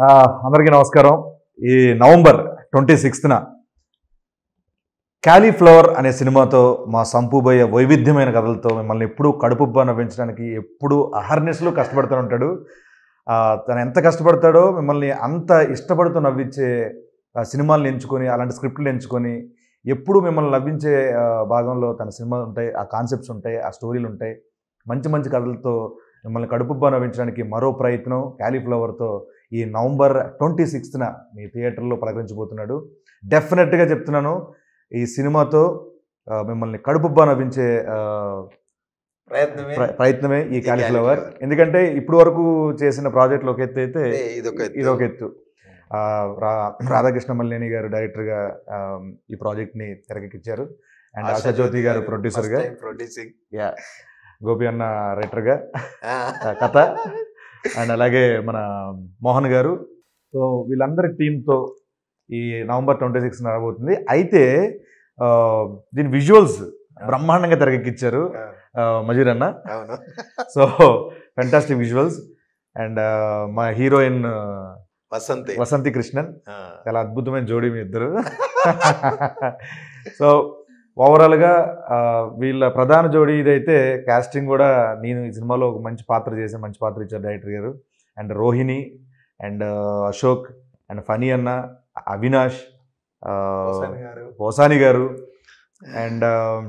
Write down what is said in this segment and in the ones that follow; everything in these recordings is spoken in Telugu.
ఆ, అందరికీ నమస్కారం ఈ నవంబర్ ట్వంటీ సిక్స్త్న క్యాలీఫ్లవర్ అనే సినిమాతో మా సంపుబోయే వైవిధ్యమైన కథలతో మిమ్మల్ని ఎప్పుడూ కడుపుబ్బా నవ్వించడానికి ఎప్పుడూ అహర్నిశలు కష్టపడుతూ ఉంటాడు ఆ, తను ఎంత కష్టపడతాడో మిమ్మల్ని అంత ఇష్టపడుతూ నవ్వించే ఆ, సినిమాలను ఎంచుకొని అలాంటి స్క్రిప్ట్లు ఎంచుకొని ఎప్పుడూ మిమ్మల్ని నవ్వించే ఆ, భాగంలో తన సినిమాలు ఉంటాయి ఆ కాన్సెప్ట్స్ ఉంటాయి ఆ స్టోరీలు ఉంటాయి మంచి మంచి కథలతో మిమ్మల్ని కడుపుబ్బా నవ్వించడానికి మరో ప్రయత్నం క్యాలీఫ్లవర్తో ఈ నవంబర్ ట్వంటీ సిక్స్త్న మీ థియేటర్లో పలకరించబోతున్నాడు డెఫినెట్గా చెప్తున్నాను ఈ సినిమాతో ఆ, మిమ్మల్ని కడుపుబ్బా నవ్వించే ఆ, ప్రయత్నమే ప్ర- ప్రయత్నమే ఈ క్యాలీఫ్లవర్ Cauliflower. ఎందుకంటే ఇప్పుడు వరకు చేసిన ప్రాజెక్టులు ఒక ఎత్తు అయితే ఏ, ఇదొక ఎత్తు. ఇది ఒక ఎత్తు ఆ, రా రాధాకృష్ణ మల్లేని గారు డైరెక్టర్గా ఆ, ఈ ప్రాజెక్ట్ని తెరకెక్కించారు అండ్ ఆశా ఆశా జ్యోతి గారు ప్రొడ్యూసర్గా First time producing. Yeah Gopi అన్న రైటర్గా ఆ. ఆ, కథ అండ్ అలాగే మన మోహన్ గారు సో వీళ్ళందరి టీంతో ఈ నవంబర్ ట్వంటీ సిక్స్ రాబోతుంది అయితే ఆ, దీని విజువల్స్ బ్రహ్మాండంగా తెరకెక్కించారు ఆ, మజీర్ అన్న అవును సో ఫెంటాస్టిక్ విజువల్స్ అండ్ మా హీరోయిన్ వసంతి వసంతి కృష్ణన్ ఆ. చాలా అద్భుతమైన జోడీ మీ ఇద్దరు సో ఓవరాల్గా ఆ, వీళ్ళ ప్రధాన జోడీ ఇదైతే కాస్టింగ్ కూడా నేను ఈ సినిమాలో ఒక మంచి పాత్ర చేశాను మంచి పాత్ర ఇచ్చారు డైరెక్టర్ గారు and Rohini and Ashok and Phani అన్న అవినాష్ ఆ, వసంతి గారు. పోసాని గారు అండ్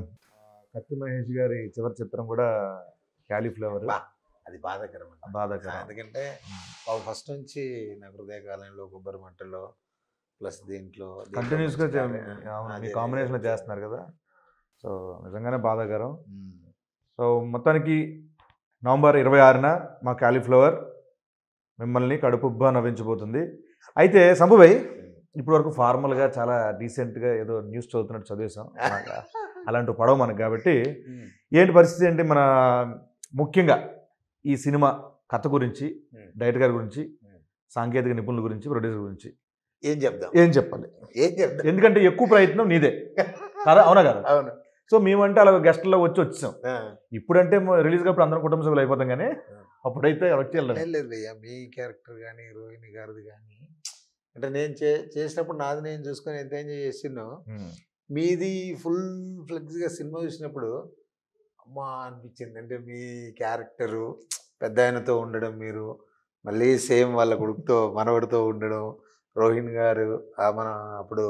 కత్తి మహేష్ గారి చివరి చిత్రం కూడా క్యాలీఫ్లవర్ బా. అది బాధాకరం అన్న. బాధాకరం ఎందుకంటే ఫస్ట్ నుంచి నా హృదయకాలంలో కొబ్బరి మంటలో ప్లస్ దీంట్లో దీంట్లో కంటిన్యూస్ గా మంచి చే- కార్య- అవును, అదే, మీ అదే, కాంబినేషన్ లో అదే. చేస్తున్నారు కదా సో నిజంగానే బాధాకరం ఉమ్. సో మొత్తానికి నవంబర్ ఇరవై ఆరున మా క్యాలీఫ్లవర్ మిమ్మల్ని కడుపుబ్బా నవ్వించబోతుంది అయితే సంభుభై ఇప్పటి వరకు ఫార్మల్గా చాలా డీసెంట్గా ఏదో న్యూస్ చదువుతున్నట్టు చదివేశాం మనకు అలాంటి పడవ మనకు కాబట్టి ఉమ్. ఏంటి పరిస్థితి ఏంటి మన ముఖ్యంగా ఈ సినిమా కథ గురించి ఉమ్. డైరెక్టర్ గారి గురించి Hmm. సాంకేతిక నిపుణుల గురించి ప్రొడ్యూసర్ గురించి ఏం చెప్దాం ఏం చెప్పాలి ఏం చెప్దాం ఎందుకంటే ఎక్కువ ప్రయత్నం నీదే కదా అవునా కదా అవును సో మేమంటే అలా గెస్ట్లో వచ్చి వచ్చాం ఆ. ఇప్పుడంటే రిలీజ్ కాబట్టి అందరం కుటుంబ సభ్యులు అయిపోతాం కానీ అప్పుడైతే వచ్చి వెళ్ళాలి లేదు లేదు భయ్యా మీ క్యారెక్టర్ కానీ రోహిణి గారిది కానీ అంటే నేను చే చేసినప్పుడు నాది నేను చూసుకొని ఎంత ఎంజాయ్ చేసినో మీది ఫుల్ ఫ్లెక్స్గా సినిమా చూసినప్పుడు అమ్మా అనిపించింది అంటే మీ క్యారెక్టరు పెద్ద ఆయనతో ఉండడం మీరు మళ్ళీ సేమ్ వాళ్ళ కొడుకుతో మనవడితో ఉండడం రోహిణ్ గారు ఆ మన అప్పుడు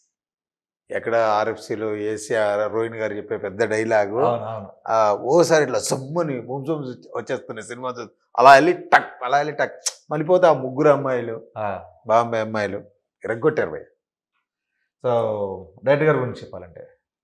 ఎక్కడ ఆర్ఎఫ్సిలో ఏసీ రోహిణ్ గారు చెప్పే పెద్ద డైలాగు అవును అవును ఆ ఓసారి ఇట్లా సొమ్ముని ముంసం వచ్చేస్తున్నాయి సినిమా చూ అలా వెళ్ళి టక్ అలా వెళ్ళి టక్ మళ్ళీపోతే ఆ ముగ్గురు అమ్మాయిలు బాంబే అమ్మాయిలు ఇరగొట్టారు భయ్ సో డైరెక్టర్ గారి గురించి చెప్పాలంటే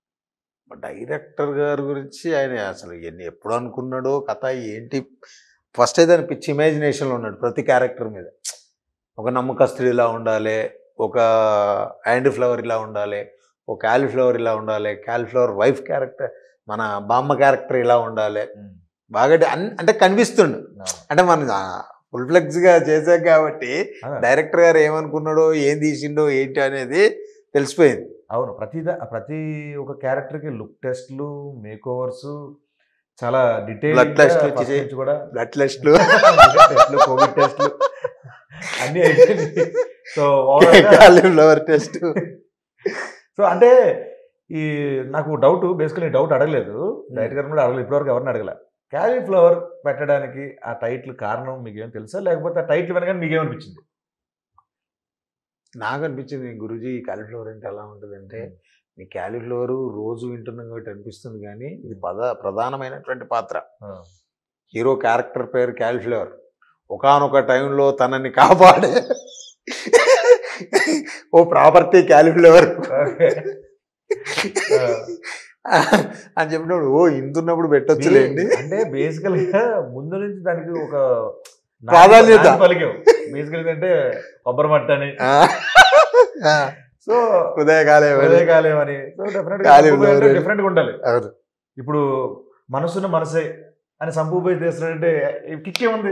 డైరెక్టర్ గారి గురించి ఆయన అసలు ఎన్ని ఎప్పుడు అనుకున్నాడో కథ ఏంటి ఫస్ట్ అయితే ఆయన పిచ్చి ఇమాజినేషన్లో ఉన్నాడు ప్రతి క్యారెక్టర్ మీద ఒక నమ్మకస్తుడు ఇలా ఉండాలి ఒక హ్యాండ్ ఫ్లవర్ ఇలా ఉండాలి ఒక క్యాలీఫ్లవర్ ఇలా ఉండాలి క్యాలీఫ్లవర్ వైఫ్ క్యారెక్టర్ మన బామ్మ క్యారెక్టర్ ఇలా ఉండాలి బాగా అన్- అంటే కనిపిస్తుండు అంటే మనం ఫుల్ ఫ్లెక్స్గా చేసాం కాబట్టి డైరెక్టర్ గారు ఏమనుకున్నాడో ఏం తీసిండో ఏంటి అనేది తెలిసిపోయింది అవును ప్రతి దా- ప్రతి ఒక క్యారెక్టర్కి లుక్ టెస్ట్లు మేక్ ఓవర్స్ చాలా డీటెయిల్ Blood test లు ఇచ్చి- కూడా బ్లడ్ టెస్ట్లు టెస్ట్లు కోవిడ్ టెస్ట్లు అన్నీ అయిపోయింది సో కాలీఫ్లవర్ టెస్ట్ సో అంటే ఈ నాకు డౌట్ బేసికలీ డౌట్ అడగలేదు డైరెక్టర్ గారు కూడా అడగలేదు ఇప్పటివరకు ఎవరిని అడగలే క్యాలీఫ్లవర్ పెట్టడానికి ఆ టైటిల్ కారణం మీకు ఏం తెలుసా లేకపోతే ఆ టైటిల్ వెనక మీకేమనిపించింది నాకు అనిపించింది గురుజీ కాలీఫ్లవర్ అంటే ఎలా ఉంటుంది అంటే ఈ కాలీఫ్లవర్ రోజు వింటున్నాం కాబట్టి అనిపిస్తుంది కానీ ఇది పద ప్రధానమైనటువంటి పాత్ర హీరో క్యారెక్టర్ పేరు క్యాలిఫ్లవర్ ఒకనొక టైంలో తనని కాపాడే ఓ ప్రాపర్టీ క్యాలిఫ్లవర్ అని చెప్పినప్పుడు ఓ ఇంతున్నప్పుడు పెట్టొచ్చులేండి అంటే బేసికల్ గా ముందు నుంచి దానికి ఒక ప్రాధాన్యత. పలికాం బేసికల్ అంటే కొబ్బరి మట్ట అని సో ఉదయకాలే కాలేమని సో డెఫినెట్ కాలేమని. డిఫరెంట్ గా ఉండాలి అవును ఇప్పుడు మనసున్న మనసే అని సంపూపై చేస్తున్నట్టే కిక్ ఏముంది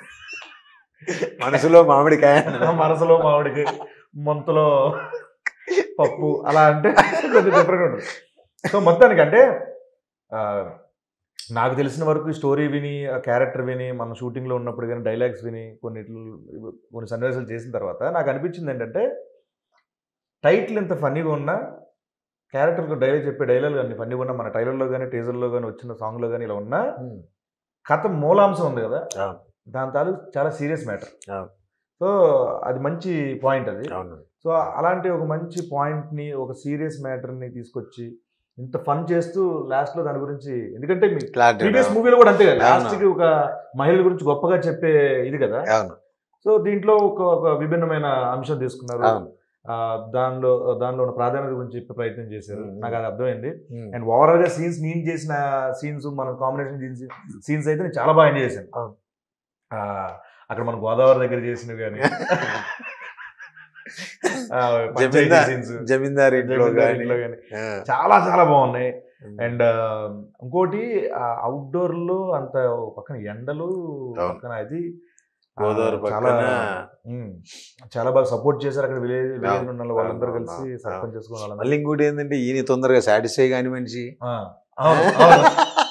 మనసులో మామిడికాయ మనసులో మామిడికి మొంతలో పప్పు అలా అంటే కొంచెం డిఫరెంట్ ఉంటుంది సో మొత్తానికి అంటే ఆ, నాకు తెలిసిన వరకు స్టోరీ విని ఆ క్యారెక్టర్ విని మన షూటింగ్లో ఉన్నప్పుడు కానీ డైలాగ్స్ విని కొన్ని కొన్ని సన్నివేశాలు చేసిన తర్వాత నాకు అనిపించింది ఏంటంటే టైటిల్ ఎంత ఫన్నీగా ఉన్నా క్యారెక్టర్కి డైలాగ్ చెప్పే డైలాగ్ కానీ ఫన్నీగా ఉన్నా మన ట్రైలర్లో కానీ టీజర్లో కానీ వచ్చిన సాంగ్లో కానీ ఇలా ఉన్నా కథ మూలాంశం ఉంది కదా అవును. దాని తాలూ చాలా సీరియస్ మ్యాటర్ అవును. సో అది మంచి పాయింట్ అది అవును సో అలాంటి ఒక మంచి పాయింట్ని ఒక సీరియస్ మ్యాటర్ని తీసుకొచ్చి ఇంత ఫన్ చేస్తూ లాస్ట్లో దాని గురించి ఎందుకంటే మీ క్లారిటీ ప్రీవియస్ మూవీలో కూడా అంతే కదా అవును. లాస్ట్కి ఒక మహిళల గురించి గొప్పగా చెప్పే ఇది కదా అవును సో దీంట్లో ఒక ఒక విభిన్నమైన అంశం తీసుకున్నారు అవును ఆ, దానిలో దానిలో ఉన్న ప్రాధాన్యత గురించి చెప్పే ప్రయత్నం చేశారు Mm. నాకు అది అర్థమైంది ఉమ్. అండ్ ఓవరాల్ గా సీన్స్ నేను చేసిన సీన్స్ మన కాంబినేషన్ సీన్స్ అయితే నేను చాలా బాగా ఎంజాయ్ చేశాను అవును. ఆ, అక్కడ మన గోదావరి దగ్గర చేసినవి కానీ జమీందార్ సీన్స్ జమీందార్ ఇంట్లో కానీ ఆ. చాలా చాలా బాగున్నాయి ఉమ్. అండ్ ఇంకోటి అవుట్డోర్ లో అంత ఓ పక్కన ఎండలు అవును. పక్కన అది ఆ, గోదావరి చాలా పక్కన ఉమ్, చాలా బాగా సపోర్ట్ చేశారు అక్కడ విలేజ్ విలేజ్ అవును, ఉన్న వాళ్ళందరూ అవును, కలిసి అవును. సర్పంచ్ చేసుకున్న వాళ్ళందరూ మళ్ళీ ఇంకోటి ఏంటంటే ఈయన తొందరగా సాటిస్ఫై కాని మనిషి ఆ, అవును, అవును.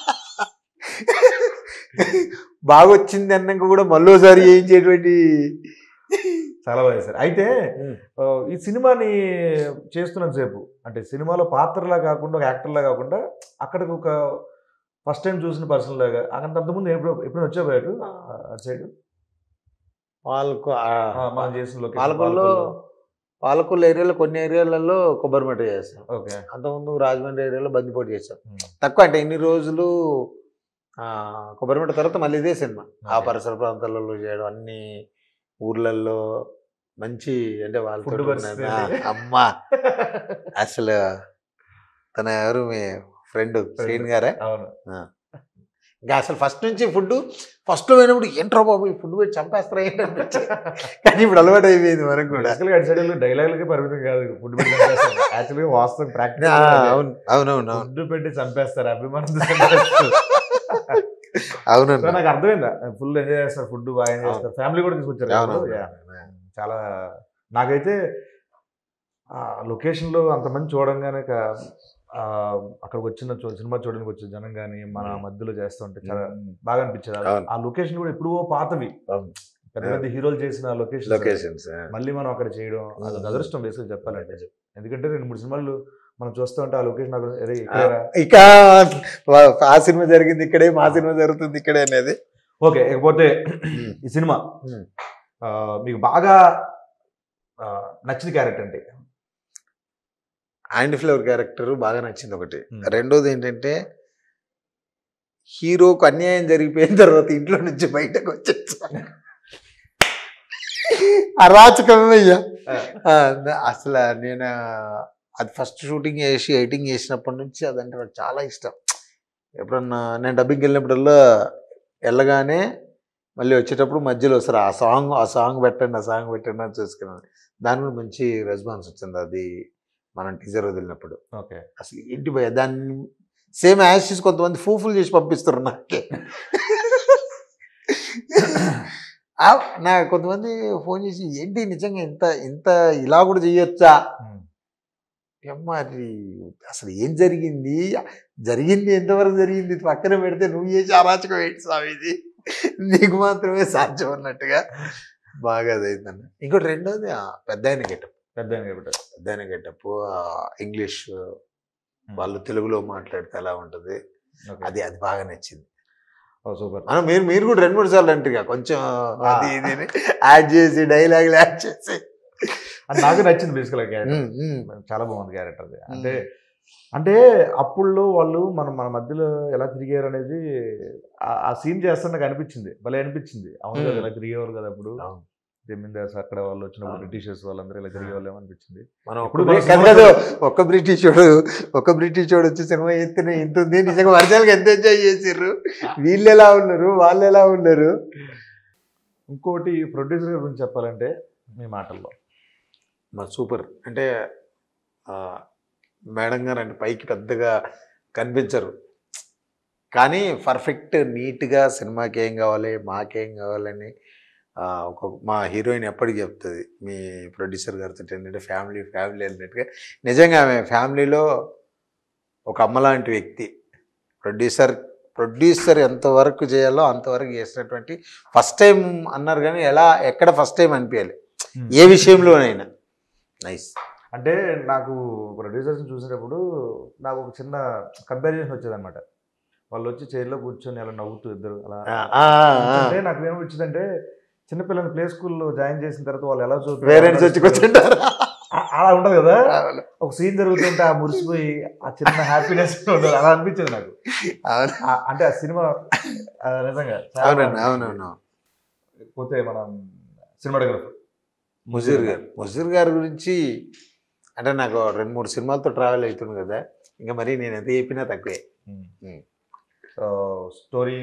బాగా వచ్చింది అన్నాక కూడా మళ్ళీసారి ఏం చేయటువంటి చాలా బాగా చేశారు అయితే ఆ, ఈ సినిమాని చేస్తున్నంత సేపు అంటే సినిమాలో పాత్రలా కాకుండా ఒక యాక్టర్లా కాకుండా అక్కడికి ఒక ఫస్ట్ టైం చూసిన పర్సన్ లాగా అంత అంతకుముందు ఎప్పుడు ఎప్పుడు వచ్చా బయట అటు సైడ్ పాలకు మనం చేసిన location, పాలకొల్లో పాలకొల్లు. పాలకొల్లు ఏరియాలో కొన్ని ఏరియాలలో కొబ్బరి మట్ట చేస్తాం ఓకే అంతకుముందు రాజమండ్రి ఏరియాలో బందిపోటు చేస్తాం ఉమ్. తక్కువ అంటే ఇన్ని రోజులు ఆ, కొబ్బరి మట్ట తర్వాత మళ్ళీ ఇదే సినిమా ఆ Okay. పరిసర ప్రాంతాలలో చేయడం అన్ని ఊర్లలో మంచి అంటే వాళ్ళతో Food పరిస్థితి ఏంటి? అమ్మా అసలు తన ఎవరు మీ ఫ్రెండ్ శ్రీన్ గారే అవును ఇంకా అసలు ఫస్ట్ నుంచి ఫుడ్ ఫస్ట్లో పోయినప్పుడు ఏంట్రా బాబు ఈ ఫుడ్ పెట్టి చంపేస్తారా ఏంటి అనిపించి కానీ ఇప్పుడు అలవాటు అయిపోయింది మనకు కూడా బేసికల్గా అటు సైడ్ డైలాగులకే పరిమితం కాదు ఫుడ్ పెట్టి యాక్చువల్గా వాస్తవం ఆ, ప్రాక్టీస్ అవును అవునవును అవును ఫుడ్ పెట్టి చంపేస్తారు అభిమానం చంపేస్తారు. సో అవునండి నాకు అర్థమైందా ఫుల్ ఎంజాయ్ చేస్తారు ఫుడ్ బాగా ఎంజాయ్ చేస్తారు ఫ్యామిలీ కూడా తీసుకొచ్చారు కదా. అవునవును Yeah. చాలా నాకైతే ఆ లొకేషన్లో అంతమంది చూడంగానే క- ఆ, అక్కడికి వచ్చిన చూ- సినిమా చూడడానికి వచ్చే జనం కానీ మన Mm. మధ్యలో చేస్తుంటే చాలా బాగా అనిపించేది ఆ- అవును. ఆ లొకేషన్ కూడా ఎప్పుడో పాతవి అవును. పెద్ద పెద్ద హీరోలు చేసిన లొకేషన్ లొకేషన్స్ మళ్ళీ మనం అక్కడ చేయడం అది Mm. అదృష్టం బేసిక్ చెప్పాలంటే ఎందుకంటే రెండు మూడు సినిమాలు మనం చూస్తూ ఉంటే ఆ లొకేషన్ నాకు అరే ఇక్కడేరా? ఇక ఆ సినిమా జరిగింది ఇక్కడే మా సినిమా జరుగుతుంది ఇక్కడే అనేది ఓకే ఇకపోతే ఈ సినిమా Mm. ఆ, మీకు బాగా ఆ, నచ్చిన క్యారెక్టర్ అంటే ఆండ్ ఫ్లవర్ క్యారెక్టర్ బాగా నచ్చింది ఒకటి Hmm. రెండోది ఏంటంటే హీరోకు అన్యాయం జరిగిపోయిన తర్వాత ఇంట్లో నుంచి బయటకు వచ్చేసాను అరాచకమయ్యా ఆ, అసలు నేను అది ఫస్ట్ షూటింగ్ చేసి ఎడిటింగ్ చేసినప్పటి నుంచి అదంటే నాకు చాలా ఇష్టం ఎప్పుడన్నా నేను డబ్బింగ్కి వెళ్ళినప్పుడల్లా వెళ్ళగానే మళ్ళీ వచ్చేటప్పుడు మధ్యలో వస్తారు ఆ సాంగ్ ఆ సాంగ్ పెట్టండి ఆ సాంగ్ పెట్టండి అని చూసుకున్నాను దాని కూడా మంచి రెస్పాన్స్ వచ్చింది అది మనం టీజర్ వదిలినప్పుడు ఓకే అసలు ఏంటి భయ దాన్ని సేమ్ యాషెస్ కొంతమంది ఫూఫుల్ చేసి పంపిస్తారు నాకే ఆ, నా కొంతమంది ఫోన్ చేసి ఏంటి నిజంగా ఇంత ఇంత ఇలా కూడా చేయొచ్చా మరి అసలు ఏం జరిగింది జరిగింది ఎంతవరకు జరిగింది ఇది పక్కన పెడితే నువ్వు చేసి అరాచకం ఏంటి స్వామి ఇది నీకు మాత్రమే సాధ్యం అన్నట్టుగా బాగా అదైందన్న ఇంకోటి రెండోది ఆ పెద్ద ఆయన గెటప్ పెద్ద ఆయన కాబట్టి పెద్ద ఆయన గెటప్ ఇంగ్లీష్ వాళ్ళు తెలుగులో మాట్లాడితే ఎలా ఉంటుంది అది అది బాగా నచ్చింది సూపర్ మనం మీరు మీరు కూడా రెండు మూడు సార్లు అంటారు కొంచెం అది ఇది యాడ్ చేసి డైలాగులు యాడ్ చేసి అది నాకు నచ్చింది బేసికల్ క్యారెక్టర్ ఉమ్, ఉమ్. చాలా బాగుంది క్యారెక్టర్ అది అంటే అంటే అప్పుల్లో వాళ్ళు మన మన మధ్యలో ఎలా తిరిగారు అనేది ఆ- ఆ సీన్ చేస్తే నాకు అనిపించింది భలే అనిపించింది అవును కదా Hmm. ఇలా తిరిగేవారు కదా అప్పుడు అవును. జమీందార్స్ అక్కడ వాళ్ళు వచ్చినప్పుడు అవును. బ్రిటిషర్స్ వాళ్ళందరూ ఇలా తిరిగేవాళ్ళు అనిపించింది మనం ఇప్పుడు ఒక్క మన బ్రి- సినిమా కాదు, ఒక్క బ్రిటిష్ వాడు ఒక బ్రిటిష్ వాడు వచ్చి సినిమా ఎత్తున ఇంత ఉంది నిజంగా వర్షాలకు ఎంత ఎంజాయ్ చేసిర్రు వీళ్ళు ఎలా ఉన్నారు వాళ్ళు ఎలా ఉన్నారు ఇంకోటి ప్రొడ్యూసర్ గురించి చెప్పాలంటే మీ మాటల్లో మా సూపర్ అంటే ఆ, మేడం గారు అంటే పైకి పెద్దగా కనిపించరు కానీ పర్ఫెక్ట్ నీట్గా సినిమాకి ఏం కావాలి మాకేం కావాలని ఆ, ఒక మా హీరోయిన్ ఎప్పటికీ చెప్తుంది మీ ప్రొడ్యూసర్ గారితో ఏంటంటే ఫ్యామిలీ ఫ్యామిలీ అన్నట్టుగా నిజంగా ఆమె ఫ్యామిలీలో ఒక అమ్మ లాంటి వ్యక్తి ప్రొడ్యూసర్ ప్రొడ్యూసర్ ఎంతవరకు చేయాలో అంతవరకు చేసినటువంటి ఫస్ట్ టైం అన్నారు కానీ ఎలా ఎక్కడ ఫస్ట్ టైం అనిపించాలి ఏ విషయంలోనైనా నైస్ అంటే నాకు ప్రొడ్యూసర్స్ చూసేటప్పుడు నాకు ఒక చిన్న కంపారిజన్ వచ్చేదన్నమాట వాళ్ళు వచ్చి చైర్లో కూర్చొని అలా నవ్వుతూ ఇద్దరు అలా అంటే నాకు ఏమొచ్చిందంటే చిన్నపిల్లల్ని ప్లే స్కూల్లో జాయిన్ చేసిన తర్వాత వాళ్ళు ఎలా చూస్తారు పేరెంట్స్ వచ్చి కూర్చుంటారు ఆ- అలా ఉండదు కదా ఒక సీన్ జరుగుతుంటే ఆ మురిసిపోయి ఆ చిన్న హ్యాపీనెస్ ఉండదు అలా అనిపించింది నాకు అవును ఆ- అంటే ఆ సినిమా ఆ నిజంగా చాలా అవునండి బాగా అవునవును పోతే మనం సినిమాటోగ్రఫర్ ముజీర్ గారు ముజీర్ గారి గురించి అంటే నాకు రెండు మూడు సినిమాలతో ట్రావెల్ అవుతుంది కదా ఇంకా మరి నేను ఎంత చెప్పినా తక్కువే ఉమ్. స్టోరీ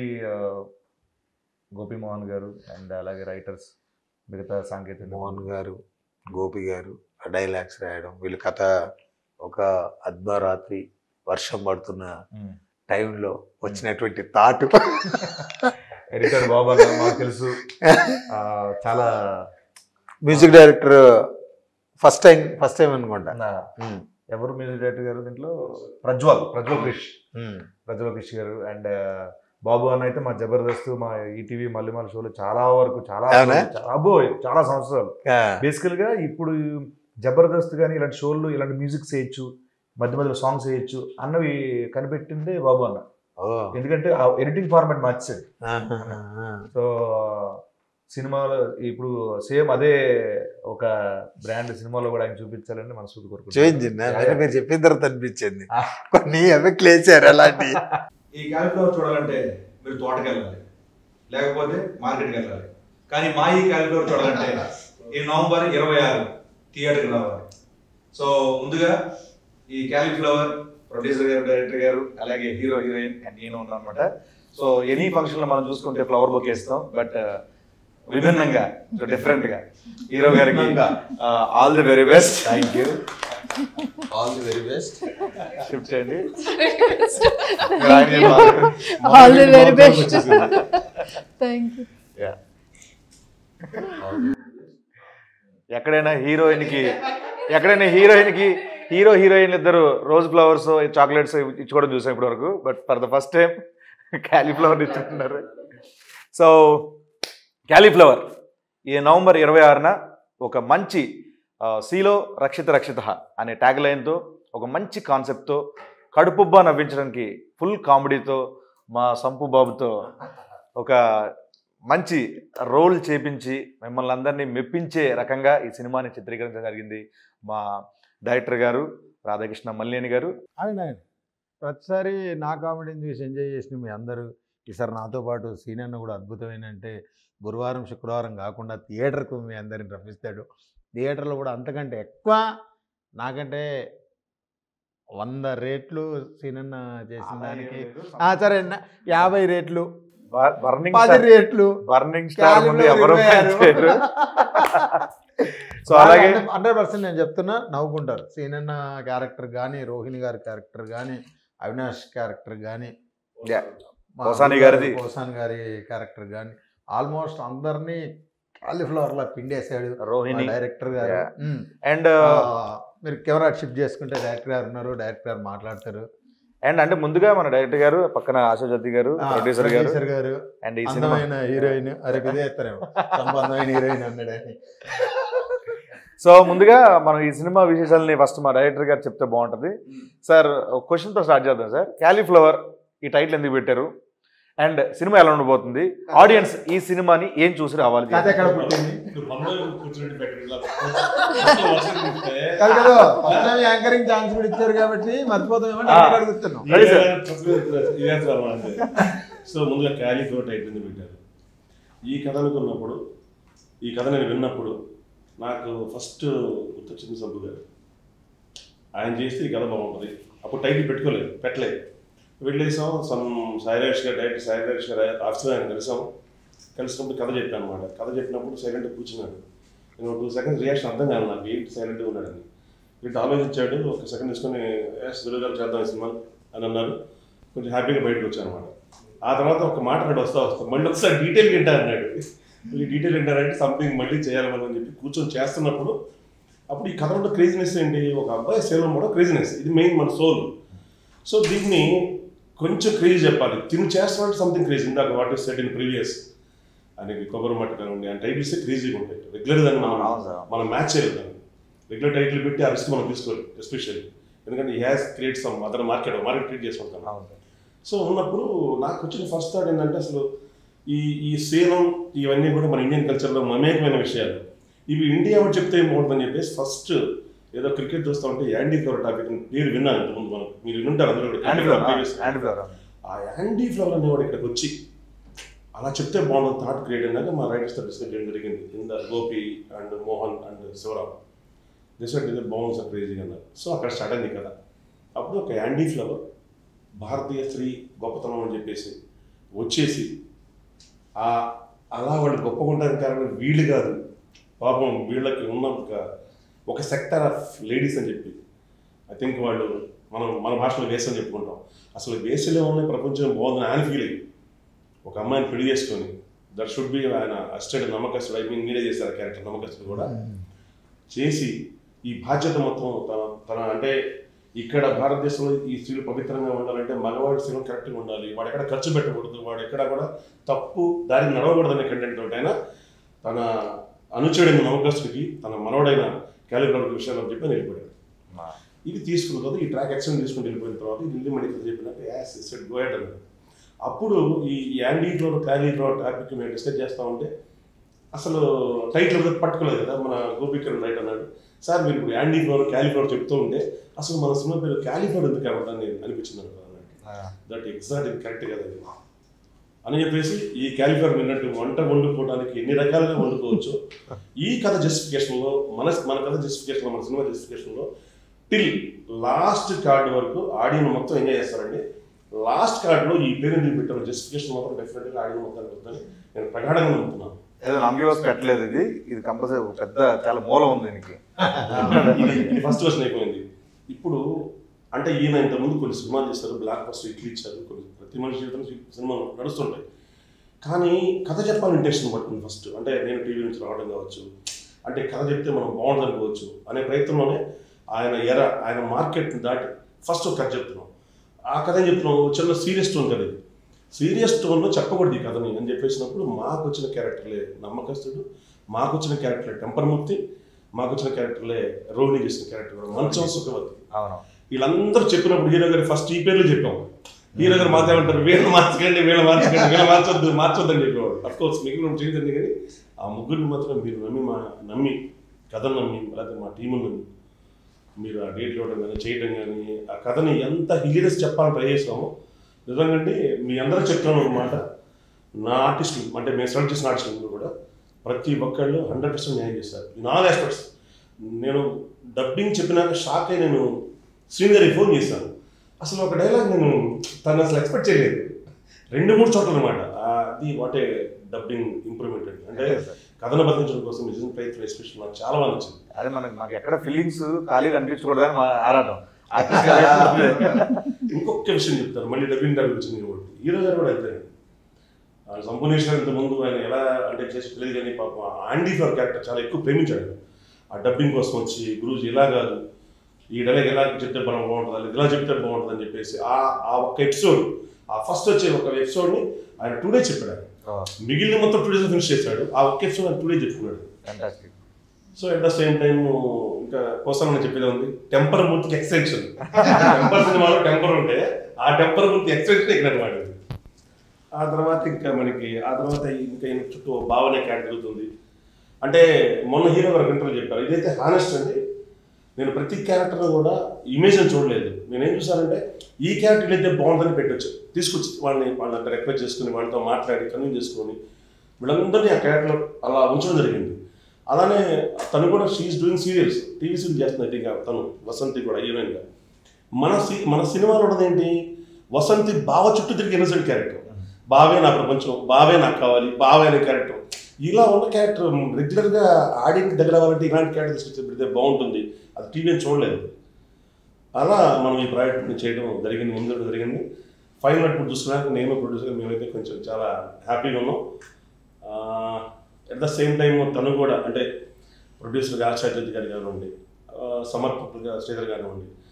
గోపి మోహన్ గారు అండ్ అలాగే రైటర్స్ మిగతా సాంకేతిక మోహన్ గారు గోపి గారు డైలాగ్స్ రాయడం వీళ్ళ కథ ఒక అర్ధరాత్రి వర్షం పడుతున్న టైంలో వచ్చినటువంటి థాట్ ఎడిటర్ బాబా గారు మాకు తెలుసు ఆ, చాలా music director first time first time అనుకుంటా నా- ఉమ్. ఎవరు మ్యూజిక్ డైరెక్టర్ గారు దీంట్లో ప్రజ్వల్ ప్రజ్వల్ క్రిష్ ఉమ్. ప్రజ్వల్ క్రిష్ గారు అండ్ బాబు అన్న అయితే మా జబర్దస్త్ మా ఈటీవీ మల్లిమాల షోలో చాలా వరకు చాలా అవునా? చాలా అబ్బో చాలా సంవత్సరాలు ఆ, బేసికల్ గా ఇప్పుడు జబర్దస్త్ కానీ ఇలాంటి షోలు ఇలాంటి మ్యూజిక్ చేయొచ్చు మధ్య మధ్యలో సాంగ్స్ చేయొచ్చు అన్నవి కనిపెట్టిందే బాబు అన్న ఓ. ఎందుకంటే ఆ ఎడిటింగ్ ఫార్మాట్ మార్చాడు ఆహాహా. సో సినిమాలో ఇప్పుడు సేమ్ అదే ఒక బ్రాండ్ సినిమాలో కూడా ఆయన చూపించాలని మనస్ఫూర్తి కోరుకుంటున్నాను చూపించింది నాకు మీరు చెప్పిన తర్వాత అనిపించింది ఆ. కొన్ని ఎఫెక్ట్లు వేసారు అలాంటి ఈ క్యాలిఫ్లవర్ చూడాలంటే మీరు తోటకి వెళ్ళాలి లేకపోతే మార్కెట్కి వెళ్ళాలి కానీ మా ఈ క్యాలిఫ్లవర్ చూడాలంటే ఈ నవంబర్ ఇరవై ఆరు థియేటర్కి రావాలి సో ముందుగా ఈ క్యాలిఫ్లవర్ ప్రొడ్యూసర్ గారు డైరెక్టర్ గారు అలాగే హీరో హీరోయిన్ అండ్ నేను ఉన్నాం అనమాట సో ఎనీ ఫంక్షన్లో మనం చూసుకుంటే ఫ్లవర్ బుక్ వేస్తాం బట్ విభిన్నంగా సో డిఫరెంట్ గా హీరో గారికి all the very best thank you all the very best shift చేయండి All the very best. Thank you Yeah. ఎక్కడైనా హీరోయిన్ కి ఎక్కడైనా హీరోయిన్ కి హీరో హీరోయిన్ ఇద్దరు రోజ్ ఫ్లవర్స్ చాక్లెట్స్ ఇచ్చుకోవడం చూసాం ఇప్పటి వరకు but for the first time cauliflower ఇచ్చుకుంటున్నారు సో క్యాలీఫ్లవర్ ఈ నవంబర్ ఇరవై ఆరున ఒక మంచి ఆ, సీలో రక్షిత రక్షిత అనే ట్యాగ్ లైన్తో ఒక మంచి కాన్సెప్ట్తో కడుపుబ్బా నవ్వించడానికి ఫుల్ కామెడీతో మా సంపు బాబుతో ఒక మంచి రోల్ చేపించి మిమ్మల్ని అందరినీ మెప్పించే రకంగా ఈ సినిమాని చిత్రీకరించడం జరిగింది మా డైరెక్టర్ గారు రాధాకృష్ణ మల్లేని గారు ఆయన ప్రతిసారి నా కామెడీని చూసి ఎంజాయ్ చేసిన మీ అందరూ ఈసారి నాతో పాటు సీన్ అన్న కూడా అద్భుతమైన అంటే గురువారం శుక్రవారం కాకుండా థియేటర్కు మీ అందరిని రప్పిస్తాడు థియేటర్లో కూడా అంతకంటే ఎక్కువ నాకంటే వంద రేట్లు సీన్ అన్న చేసిన దానికి ఆ, సరే అన్న యాభై రేట్లు బర్నింగ్ పది రేట్లు బర్నింగ్ స్టార్ ముందు ఎవరు క్యాలిబ్రో ఇరవై సో అలాగే హండ్రెడ్ పర్సెంట్ నేను చెప్తున్నా నవ్వుకుంటారు సీనన్న క్యారెక్టర్ కానీ రోహిణి గారి క్యారెక్టర్ కానీ అవినాష్ క్యారెక్టర్ కానీ Yeah. పోసాని గారిది. పోసాని గారి క్యారెక్టర్ కానీ ఆల్మోస్ట్ అందరినీ కాలీఫ్లవర్ లా పిండేశాడు రోహిణి డైరెక్టర్ గారు Yeah. ఉమ్. అండ్ ఆ, మీరు కెమెరా షిఫ్ట్ చేసుకుంటే డైరెక్టర్ గారు ఉన్నారు డైరెక్టర్ గారు మాట్లాడతారు అండ్ అంటే ముందుగా మన డైరెక్టర్ గారు పక్కన ఆశా జ్యోతి గారు ఆ, ప్రొడ్యూసర్ గారు producer గారు అండ్ ఈ సినిమా అందమైన హీరోయిన్ అరే ఇదే ఎత్తారేమో అందమైన హీరోయిన్ అన్నాడని సో ముందుగా మనం ఈ సినిమా విశేషాలని ఫస్ట్ మా డైరెక్టర్ గారు చెప్తే బాగుంటుంది సార్ క్వశ్చన్తో స్టార్ట్ చేద్దాం సార్ క్యాలీఫ్లవర్ ఈ టైటిల్ ఎందుకు పెట్టారు అండ్ సినిమా ఎలా ఉండబోతుంది ఆడియన్స్ ఈ సినిమాని ఏం చూసి రావాలి కథ ఎక్కడ పుట్టింది నువ్వు పనులు కూర్చున్నట్టు పెట్టరు ఇలా. అసలు వర్షం కురిస్తే కాదు కదా ఫస్ట్ టైం యాంకరింగ్ ఛాన్స్ కూడా ఇచ్చారు కాబట్టి మర్చిపోతామేమో ఆ. నేను అడుగుతున్నాం Ready, sir? ఇదే సార్ మనది. సో ముందుగా క్యాలిఫ్లవర్ టైప్ ఎందుకు పెట్టారు ఈ కథ అనుకున్నప్పుడు ఈ కథ నేను విన్నప్పుడు నాకు ఫస్ట్ గుర్తొచ్చింది సబ్బు గారు ఆయన చేస్తే ఈ కథ బాగుంటుంది అప్పుడు టైటిల్ పెట్టుకోలేదు పెట్టలేదు వెళ్ళేసాం సమ్ సాయిరాజ్ గారు డైరెక్టర్ సాయిరాజ్ గారు ఆఫీస్లో ఆయన కలిసాం కలిసినప్పుడు కథ చెప్పాను అనమాట కథ చెప్పినప్పుడు సైలెంట్గా కూర్చున్నాడు నేను టూ సెకండ్స్ రియాక్షన్ అర్థం కాదు నాకు ఏంటి సైలెంట్గా ఉన్నాడని వీటి ఆలోచించాడు ఒక సెకండ్ తీసుకొని ఎస్ గారు చేద్దాం ఈ సినిమా అని అన్నారు కొంచెం హ్యాపీగా బయటకు వచ్చాను అనమాట ఆ తర్వాత ఒక మాట అన్నాడు వస్తా వస్తా మళ్ళీ ఒకసారి డీటెయిల్ వింటా అన్నాడు మళ్ళీ డీటెయిల్ వింటారంటే సంథింగ్ మళ్ళీ చేయాలి మనం అని చెప్పి కూర్చొని చేస్తున్నప్పుడు అప్పుడు ఈ కథలో క్రేజినెస్ ఏంటి ఒక అబ్బాయి సేలం కూడా క్రేజినెస్ ఇది మెయిన్ మన సోల్ సో దీన్ని కొంచెం క్రేజ్ చెప్పాలి తిని చేస్తామంటే సంథింగ్ క్రేజ్ ఇందాక what is set in previous ఆయనకి కొబ్బరి మట్ట కానివ్వండి ఆ టైటిల్స్ క్రేజీగా ఉంటాయి రెగ్యులర్ దాన్ని మనం అవును సార్. మనం మ్యాచ్ చేయలేదు దాన్ని రెగ్యులర్ టైటిల్ పెట్టి ఆ రిస్క్ మనం తీసుకోవాలి ఎస్పెషల్లీ ఎందుకంటే ఈ has create some other market market create చేసుకుంటాం అవును సార్. సో ఉన్నప్పుడు నాకు వచ్చిన ఫస్ట్ థాట్ ఏంటంటే అసలు ఈ ఈ సేలం ఇవన్నీ కూడా మన ఇండియన్ కల్చర్లో మమేకమైన విషయాలు ఇవి ఇండియా వాడు చెప్తే ఏం బాగుంటుందని చెప్పేసి ఫస్ట్ ఏదో క్రికెట్ చూస్తూ ఉంటే యాండీ ఫ్లవర్ టాపిక్ పేరు విన్నాను ఇంతకుముందు మనం మీరు వింటారు అందరూ కూడా. హ్యాండ్ యాండీ flower flower previous. Hand flower ఆ యాండీ ఫ్లవర్ అనేవాడు ఇక్కడికి వచ్చి అలా చెప్తే బాగుంటుంది థాట్ క్రియేట్ అయినాక మా రైటర్స్తో డిస్కస్ చేయడం జరిగింది కింద Gopi and Mohan and Sivaram decide ఇది బాగుంది సార్ క్రేజీగా అన్నారు సో అక్కడ స్టార్ట్ అయింది కదా అప్పుడు ఒక యాండీ ఫ్లవర్ భారతీయ స్త్రీ గొప్పతనం అని చెప్పేసి వచ్చేసి ఆ అలా వాళ్ళు గొప్పగా ఉండడానికి కారణం వీళ్ళు కాదు పాపం వీళ్ళకి ఉన్న ఒక ఒక సెక్టర్ ఆఫ్ లేడీస్ అని చెప్పి ఐ థింక్ వాళ్ళు మనం మన భాషలో వేస్ అని చెప్పుకుంటాం అసలు వేసలో ఉన్న ప్రపంచం బాగుందని ఆయన ఫీల్ అయ్యి ఒక అమ్మాయిని పెళ్లి చేసుకొని దట్ షుడ్ బి ఆయన అసిస్టెంట్ నమ్మకస్తుడు ఐ మీన్ మీరే చేశారు క్యారెక్టర్ నమ్మకస్తుడు కూడా చేసి ఈ బాధ్యత మొత్తం తన తన అంటే ఇక్కడ భారతదేశంలో ఈ స్త్రీలు పవిత్రంగా ఉండాలంటే మగవాడి స్త్రీలు కరెక్ట్గా ఉండాలి వాడు ఎక్కడ ఖర్చు పెట్టకూడదు వాడు ఎక్కడ కూడా తప్పు దారి నడవకూడదనే కంటెంట్ తోటి ఆయన తన అనుచరుడైన నమ్మకస్తుడికి తన మనవడైన క్యాలిబ్రర్ విషయాలు చెప్పి నిలబడాడు ఇది తీసుకున్న తర్వాత ఈ ట్రాక్ యాక్షన్ తీసుకుని వెళ్ళిపోయిన తర్వాత ఇది హిందీ మణి చెప్పినాక యాస్ సెట్ గోయట్ అన్నాడు అప్పుడు ఈ యాండీ ఫ్లోర్ క్యాలీ ఫ్లోర్ టాపిక్ మేము డిస్కస్ చేస్తా ఉంటే అసలు టైటిల్ కూడా పట్టుకోలేదు కదా మన గోపికరణ్ రైట్ అన్నాడు సార్ మీరు ఇప్పుడు యాండీ ఫ్లోర్ క్యాలీ ఫ్లోర్ చెప్తూ ఉంటే అసలు మన సినిమా పేరు క్యాలీ ఫ్లోర్ ఎందుకు కాబట్టి అనిపించింది అనుకో అన్నట్టు దట్ ఎగ్జాక్ట్ ఇది కరెక్ట్ కదా ఇది అని చెప్పేసి ఈ క్యాలిఫర్ విన్నట్టు వంట వండుకోవడానికి ఎన్ని రకాలుగా వండుకోవచ్చు ఈ కథ జస్టిఫికేషన్లో మన మన కథ జస్టిఫికేషన్లో మన సినిమా జస్టిఫికేషన్లో టిల్ లాస్ట్ కార్డ్ వరకు ఆడియన్ మొత్తం ఎంజాయ్ చేస్తారండి లాస్ట్ కార్డులో ఈ పేరు ఎందుకు పెట్టారు జస్టిఫికేషన్ మాత్రం డెఫినెట్గా ఆడియన్ మొత్తానికి వస్తుందని నేను ప్రగాఢంగా నమ్ముతున్నాను ఏదో అంబివాస్ పెట్టలేదు ఇది ఇది కంపల్సరీ ఒక పెద్ద చాలా మూలం ఉంది దీనికి ఇది ఇది ఫస్ట్ క్వశ్చన్ అయిపోయింది ఇప్పుడు అంటే ఈయన ఇంతకుముందు కొన్ని సినిమాలు చేస్తారు బ్లాక్ బస్టర్ ఇట్లు ఇచ్చారు కొన్ని ప్రతి మనిషి జీవితంలో సినిమాలు నడుస్తుంటాయి కానీ కథ చెప్పాలని ఇంటెన్షన్ పడుతుంది ఫస్ట్ అంటే నేను టీవీ నుంచి రావడం కావచ్చు అంటే కథ చెప్తే మనం బాగుంటుంది అనుకోవచ్చు అనే ప్రయత్నంలోనే ఆయన ఎర ఆయన మార్కెట్ని దాటి ఫస్ట్ ఒక కథ చెప్తున్నాం ఆ కథ ఏం చెప్తున్నాం ఒక చిన్న సీరియస్ టోన్ కదా ఇది సీరియస్ టోన్లో చెప్పకూడదు ఈ కథని అని చెప్పేసినప్పుడు మాకు వచ్చిన క్యారెక్టర్లే నమ్మకస్తుడు మాకు వచ్చిన క్యారెక్టర్లే టెంపర్మూర్తి మాకు వచ్చిన క్యారెక్టర్లే రోహిణి చేసిన క్యారెక్టర్ కూడా మంచం సుఖవతి అవును వీళ్ళందరూ చెప్పినప్పుడు హీరో గారు ఫస్ట్ ఈ పేర్లు చెప్పాం హీరో గారు మాట్లాడమంటారు వీళ్ళు మార్చకండి వీళ్ళు మార్చకండి వీళ్ళు మార్చొద్దు మార్చొద్దు అని చెప్పేవాడు అఫ్ కోర్స్ మిగిలిన చేయదండి కానీ ఆ ముగ్గురిని మాత్రం మీరు నమ్మి మా నమ్మి కథను నమ్మి లేకపోతే మా టీముని నమ్మి మీరు ఆ డేట్లు ఇవ్వడం కానీ చేయడం కానీ ఆ కథని ఎంత హిలీరియస్ చెప్పాలని ట్రై చేసామో నిజంగా అంటే మీ అందరూ చెప్తున్నాను అనమాట నా ఆర్టిస్టులు అంటే మేము సెలెక్ట్ చేసిన ఆర్టిస్టులు కూడా ప్రతి ఒక్కళ్ళు హండ్రెడ్ పర్సెంట్ న్యాయం చేస్తారు ఇన్ ఆల్ ఆస్పెక్ట్స్ నేను డబ్బింగ్ చెప్పినాక షాక్ అయి నేను శ్రీనగర్కి ఫోన్ చేశాను అసలు ఒక డైలాగ్ నేను తను అసలు ఎక్స్పెక్ట్ చేయలేదు రెండు మూడు చోట్ల అనమాట అది వాట్ ఏ డబ్బింగ్ ఇంప్రూవ్మెంట్ అండి అంటే కథను బంధించడం కోసం నిజం ప్రయత్నం ఎస్పెషల్ నాకు చాలా బాగా నచ్చింది అదే మనకి మాకు ఎక్కడ ఫీలింగ్స్ ఖాళీగా అనిపించకూడదని మా ఆరాటం ఇంకొక విషయం చెప్తాను మళ్ళీ డబ్బింగ్ డబ్బింగ్ వచ్చింది కాబట్టి హీరో గారు కూడా అంతే సంపూర్ణేశ్వర ఇంత ముందు ఆయన ఎలా అంటే చేసి తెలియదు కానీ పాపం ఆండీ ఫర్ క్యారెక్టర్ చాలా ఎక్కువ ప్రేమించాడు ఆయన. ఆ డబ్బింగ్ కోసం వచ్చి గురూజీ ఇలా కాదు ఈ డైలాగ్ ఎలా చెప్తే బలం బాగుంటుంది లేదా ఇలా చెప్తే బాగుంటుంది అని చెప్పేసి ఆ ఆ ఒక్క ఎపిసోడ్ ఆ ఫస్ట్ వచ్చే ఒక ఎపిసోడ్ని ఆయన టూ డేస్ చెప్పాడు ఆయన మిగిలిన మొత్తం టూ డేస్ ఫినిష్ చేశాడు ఆ ఒక్క ఎపిసోడ్ ఆయన టూ డేస్ చెప్పుకున్నాడు fantastic so at the same time ఇంకా కోసం నేను చెప్పేది ఉంది టెంపర్ మూర్తికి ఎక్స్టెన్షన్ టెంపర్ సినిమాలో టెంపర్ ఉంటే ఆ టెంపర్ మూర్తి ఎక్స్టెన్షన్ ఇక్కడ అనమాట ఇది. ఆ తర్వాత ఇంకా మనకి ఆ తర్వాత ఇంకా ఈయన చుట్టూ ఓ భావన క్యాట్ తిరుగుతుంది అంటే మొన్న హీరో గారు ఇంటర్వ్యూ చెప్పారు ఇదైతే హానెస్ట్ అండి నేను ప్రతి క్యారెక్టర్లో కూడా ఇమేజ్ చూడలేదు నేనేం చూసానంటే ఈ క్యారెక్టర్ అయితే బాగుందని పెట్టొచ్చు తీసుకొచ్చి వాళ్ళని వాళ్ళంతా రిక్వెస్ట్ చేసుకుని వాళ్ళతో మాట్లాడి కన్విన్స్ చేసుకొని వీళ్ళందరినీ ఆ క్యారెక్టర్ అలా ఉంచడం జరిగింది అలానే తను కూడా she is doing serials TV serial చేస్తున్నట్టు ఇంకా తను వసంతి కూడా హీరోయిన్గా మన సి మన సినిమాలో ఉన్నదేంటి వసంతి బావ చుట్టూ తిరిగి ఇన్నసెంట్ క్యారెక్టర్ బావే నా ప్రపంచం బావే నాకు కావాలి బావే అనే క్యారెక్టర్ ఇలా ఉన్న క్యారెక్టర్ రెగ్యులర్గా ఆడియన్స్ దగ్గర అవ్వాలంటే ఇలాంటి క్యారెక్టర్ తీసుకొచ్చి పెడితే బాగుంటుంది అది టీవీ చూడలేదు అలా మనం ఈ ప్రాజెక్ట్ చేయడం జరిగింది ముందు జరిగింది ఫైనల్ ఇప్పుడు చూసుకున్నాక నేను ప్రొడ్యూసర్ మేమైతే కొంచెం చాలా హ్యాపీగా ఉన్నాం అట్ ద సేమ్ టైం తను కూడా అంటే ప్రొడ్యూసర్ ఆచార్య గారు కానివ్వండి ఆ, సమర్పకులుగా శ్రీధర్ కానివ్వండి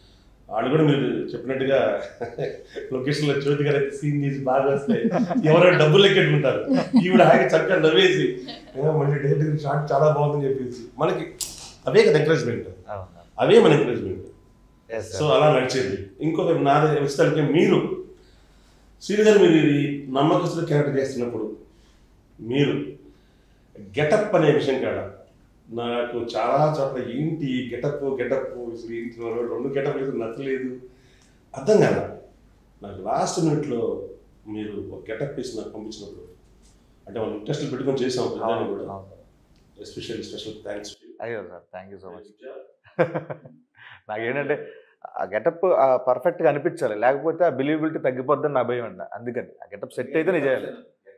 వాళ్ళు కూడా మీరు చెప్పినట్టుగా లొకేషన్లో జ్యోతి గారు సీన్ చేసి బాగా వస్తాయి ఎవరైనా డబ్బులు లెక్కెట్టుకుంటారు ఈవిడ హాయిగా చక్కగా నవ్వేసి "ఏ, మళ్ళీ డైరెక్ట్ షార్ట్ చాలా బాగుందని చెప్పేసి మనకి అవే కదా ఎంకరేజ్మెంట్ అవే మన ఎంకరేజ్మెంట్ సో అలా నడిచేది ఇంకొక నాది వచ్చేసరికి మీరు శ్రీని గారు మీరు ఈ నమ్మకస్తుల క్యారెక్టర్ చేస్తున్నప్పుడు మీరు గెటప్ అనే విషయం కాడ నాకు చాలా చోట్ల ఏంటి గెటప్ గెటప్ రెండు గెటప్ లేదు నచ్చలేదు అర్థం కాల నాకు లాస్ట్ మినిట్లో మీరు ఒక గెటప్ వేసి నాకు పంపించినప్పుడు అంటే వాళ్ళు ఇంట్రెస్ట్ పెట్టుకొని చేసాం పెద్దాన్ని కూడా ఎస్పెషల్ స్పెషల్ థ్యాంక్స్ అయ్యో sir thank you so much నాకేంటంటే ఆ గెటప్ పర్ఫెక్ట్గా అనిపించాలి లేకపోతే ఆ బిలీవబిలిటీ తగ్గిపోద్దని నా భయం అండి అందుకని ఆ గెటప్ సెట్ అయితే నేను చేయాలి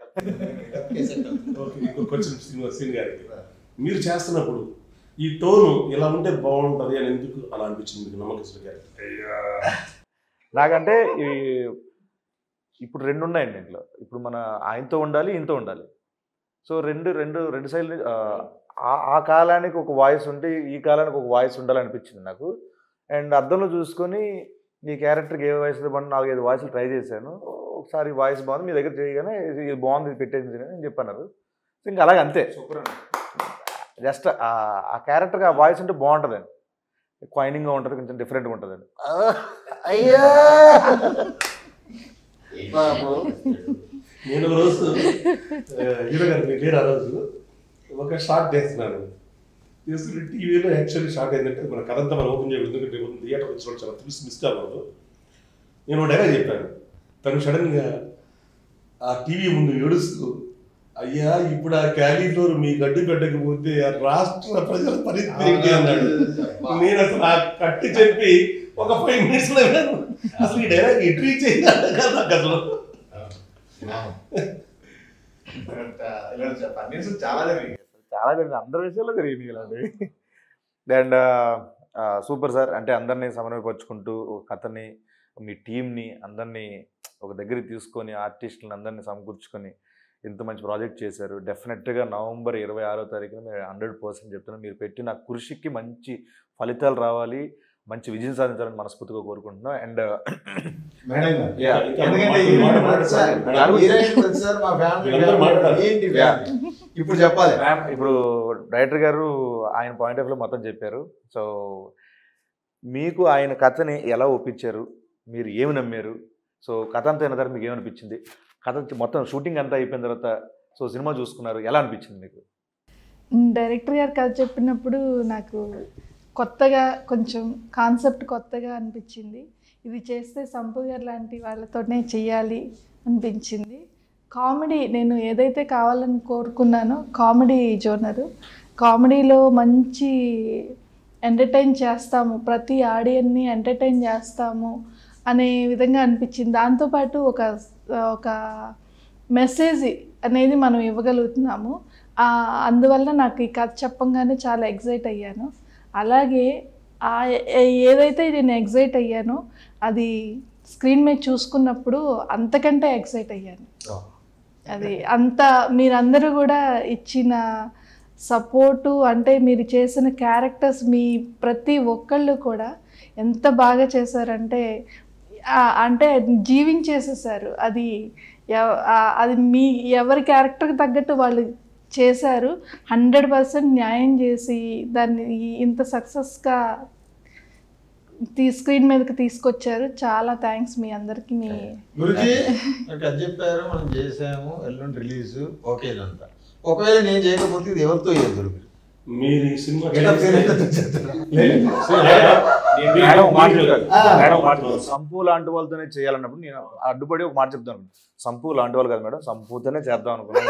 ఓకే ఇంకొక క్వశ్చన్ శ్రీనివాస్ శ్రీని గారికి మీరు చేస్తున్నప్పుడు ఈ టోను ఇలా ఉంటే బాగుంటుంది అని ఎందుకు అలా అనిపించింది మీకు నమ్మకస్తుల క్యారెక్టర్ నాకంటే ఈ ఇప్పుడు రెండు ఉన్నాయండి ఇంట్లో ఇప్పుడు మన ఆయనతో ఉండాలి ఈయనతో ఉండాలి సో రెండు రెండు రెండు సైడ్లు ఆ కాలానికి ఒక వాయిస్ ఉంటే ఈ కాలానికి ఒక వాయిస్ ఉండాలనిపించింది నాకు అండ్ అద్దంలో చూసుకొని ఈ క్యారెక్టర్కి ఏ వాయిస్ బాగుంది నాలుగైదు వాయిస్లు ట్రై చేశాను ఒకసారి వాయిస్ బాగుంది మీ దగ్గర చేయగానే ఇది ఇది బాగుంది ఇది పెట్టేసింది అని చెప్పన్నారు సో ఇంకా అలాగే అంతే జస్ట్ ఆ క్యారెక్టర్కి ఆ వాయిస్ ఉంటే బాగుంటుందండి క్వైనింగ్గా ఉంటుంది కొంచెం డిఫరెంట్గా ఉంటుందండి అయ్యా నేను ఒక రోజు ఆ, హీరో గారు మీరు లేరు ఆ రోజు ఒక షార్ట్ చేస్తున్నాను చేస్తుంటే టీవీలో యాక్చువల్లీ షార్ట్ ఏంటంటే మన కథ అంతా మనం ఓపెన్ చేయలేదు ఎందుకంటే థియేటర్ వచ్చిన చాలా మిస్ మిస్ కాకూడదు నేను ఒక డైలాగ్ చెప్పాను తను సడన్గా ఆ టీవీ ముందు ఏడుస్తూ అయ్యా ఇప్పుడు ఆ క్యాలీఫ్లవర్ మీ గడ్డి పెట్టక పోతే ఆ రాష్ట్ర ప్రజల పరిస్థితి ఏంటి అన్నాడు నేను అసలు ఆ కట్టి చెప్పి ఒక ఫైవ్ మినిట్స్ లో విన్నాను. అసలు ఈ డైలాగ్ ఎటు రీచ్ అయింది అర్థం కాదు నాకు అసలు చాలా జరిగింది చాలా జరిగింది అందరి విషయాల్లో జరిగింది ఇలాంటివి అండ్ సూపర్ సార్ అంటే అందరినీ సమన్వయపరుచుకుంటూ ఒక కథని మీ టీంని అందరినీ ఒక దగ్గరికి తీసుకొని ఆర్టిస్టులను అందరినీ సమకూర్చుకొని ఇంత మంచి ప్రాజెక్ట్ చేశారు డెఫినెట్గా నవంబర్ ఇరవై ఆరో తారీఖున మీరు హండ్రెడ్ పర్సెంట్ చెప్తున్నాను మీరు పెట్టిన కృషికి మంచి ఫలితాలు రావాలి మంచి విజయం సాధించాలని మనస్ఫూర్తిగా కోరుకుంటున్నాం అండ్ మేడం గారు. Yeah. ఇంకా ఎందుకంటే మాట్లాడు, ఈ మాట మాట్లాడు, సార్, మాట్లాడు. హీరోయిన్ గురించి సార్ మా ఫ్యామిలీ వీళ్ళందరూ మాట్లాడాలి. ఏంటి ఫ్యామిలీ? ఇప్పుడు చెప్పాలి ఇప్పుడు డైరెక్టర్ గారు ఆయన పాయింట్ ఆఫ్ వ్యూ మొత్తం చెప్పారు సో మీకు ఆయన కథని ఎలా ఒప్పించారు మీరు ఏమి నమ్మారు సో కథ అంతా అయిన తర్వాత మీకు ఏమనిపించింది కథ మొత్తం షూటింగ్ అంతా అయిపోయిన తర్వాత సో సినిమా చూసుకున్నారు ఎలా అనిపించింది మీకు డైరెక్టర్ గారు కథ చెప్పినప్పుడు నాకు కొత్తగా కొంచెం కాన్సెప్ట్ కొత్తగా అనిపించింది ఇది చేస్తే సంపు గారు లాంటి వాళ్ళతోనే చెయ్యాలి అనిపించింది కామెడీ నేను ఏదైతే కావాలని కోరుకున్నానో కామెడీ జోనరు కామెడీలో మంచి ఎంటర్టైన్ చేస్తాము ప్రతి ఆడియన్ని ఎంటర్టైన్ చేస్తాము అనే విధంగా అనిపించింది దాంతోపాటు ఒక ఒక మెసేజ్ అనేది మనం ఇవ్వగలుగుతున్నాము ఆ, అందువల్ల నాకు ఈ కథ చెప్పంగానే చాలా ఎగ్జైట్ అయ్యాను అలాగే ఆ ఏ- ఏదైతే నేను ఎగ్జైట్ అయ్యానో అది స్క్రీన్ మీద చూసుకున్నప్పుడు అంతకంటే ఎగ్జైట్ అయ్యాను అది అంత మీరందరూ కూడా ఇచ్చిన సపోర్టు అంటే మీరు చేసిన క్యారెక్టర్స్ మీ ప్రతి ఒక్కళ్ళు కూడా ఎంత బాగా చేశారంటే ఆ, అంటే జీవించేసేసారు అది ఎవ- ఆ, అది మీ ఎవరి క్యారెక్టర్కి తగ్గట్టు వాళ్ళు చేశారు హండ్రెడ్ పర్సెంట్ న్యాయం చేసి దాన్ని ఇంత సక్సెస్గా తీ స్క్రీన్ మీదకి తీసుకొచ్చారు చాలా థ్యాంక్స్ మీ అందరికీ మీ గురుజీ నాకు అది చెప్పారు మనం చేసాము ఎల్లుండి రిలీజ్ ఓకే ఇదంతా ఒకవేళ నేను చేయకపోతే ఇది ఎవరితో ఎదురు మీరు ఈ సినిమా Getup చేస్తే- వేరేతో చేస్తారా? లేదు. మేడం ఒక మాట చెప్తాను. ఆ. మేడం ఒక మాట చెప్తాను. సంపు లాంటి వాళ్ళతోనే చేయాలన్నప్పుడు నేను అడ్డుపడి ఒక మాట చెప్తాను సంపు లాంటి వాళ్ళు కాదు మేడం సంపుతోనే చేద్దాం అనుకున్నాను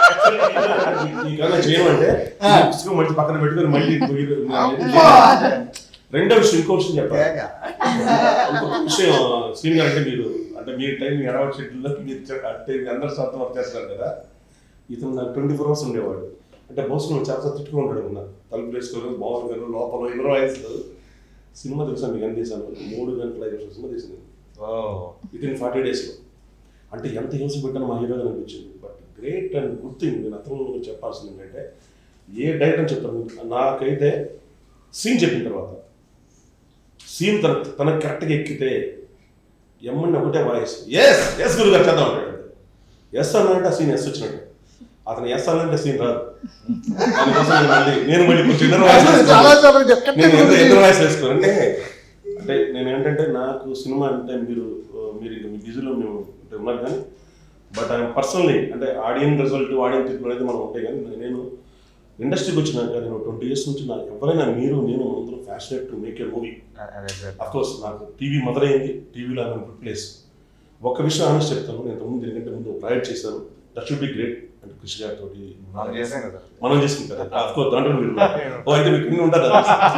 ఈ కథ చేయమంటే ఆ. ఈ పుస్తకం మళ్ళీ పక్కన పెట్టుకొని మళ్ళీ పోయి- అమ్మా! రెండో విషయం ఇంకో విషయం చెప్పాలి ఏగా. ఇంకొక విషయం సీన్ గారు అంటే మీరు అంటే మీ టైం ఎడవట్ షెడ్యూల్లో మీరు చె- అంటే మీ అందరు శాతం వర్క్ చేస్తున్నారు కదా ఇతను నాకు ట్వంటీ ఫోర్ అవర్స్ ఉండేవాడు అంటే బహుశా నువ్వు చాలా తిట్టుకుని ఉంటాడు ఉన్నా తలుపులు వేసుకొని బాగుంది గారు లోపల ఇన్నర్ వాయిస్ సినిమా తెలుసా మీకు ఎంత చేశాను మూడు గంటల ఐదు నిమిషాల సినిమా తీసింది విత్ ఇన్ ఫార్టీ డేస్లో అంటే ఎంత హింస పెట్టాను మా హీరోగా అనిపించింది but great and good thing నేను అతను చెప్పాల్సింది ఏంటంటే ఏ డైరెక్ట్ అని చెప్తాను నాకైతే సీన్ చెప్పిన తర్వాత సీన్ తన తనకు కరెక్ట్గా ఎక్కితే ఎమ్మని ఒకటే వాయిస్ ఎస్ ఎస్ గురుగారు చేద్దాం అంటాడు ఎస్ అన్నంటే ఆ సీన్ ఎస్ వచ్చినట్టు అతను ఎస్ అన్నంటే సీన్ రాదు దానికోసం నేను మళ్ళీ నేను మళ్ళీ కొంచెం ఇన్నర్ వాయిస్ చాలా చాలా నేను ఎంత ఇన్నర్ వాయిస్ వేసుకోను అంటే అంటే నేను ఏంటంటే నాకు సినిమా అంటే మీరు ఆ, మీరు మీ బిజీలో మేము అంటే ఉన్నారు కానీ బట్ ఐఎమ్ పర్సనలీ అంటే ఆడియన్ రిజల్ట్ ఆడియన్ ట్రీట్మెంట్ అనేది మనం ఉంటాయి కానీ నేను ఇండస్ట్రీకి వచ్చినాక నేను ట్వంటీ ఇయర్స్ నుంచి నాకు ఎవరైనా మీరు నేను అందరూ passionate to make a movie course నాకు టీవీ మొదలైంది టీవీలో ఐఎమ్ గుడ్ ప్లేస్ ఒక విషయం ఆనెస్ట్ చెప్తాను నేను ముందు దీనికంటే ముందు ప్రొవైడ్ చేశాను దట్ షుడ్ బి గ్రేట్ అంటే కృషి గారితో మనం చేసాం కదా మనం చేసుకుంటారు అఫ్కోర్స్ దాంట్లో మీరు ఉన్నారు. ఓ అయితే మీకు ఇన్ని ఉంటారు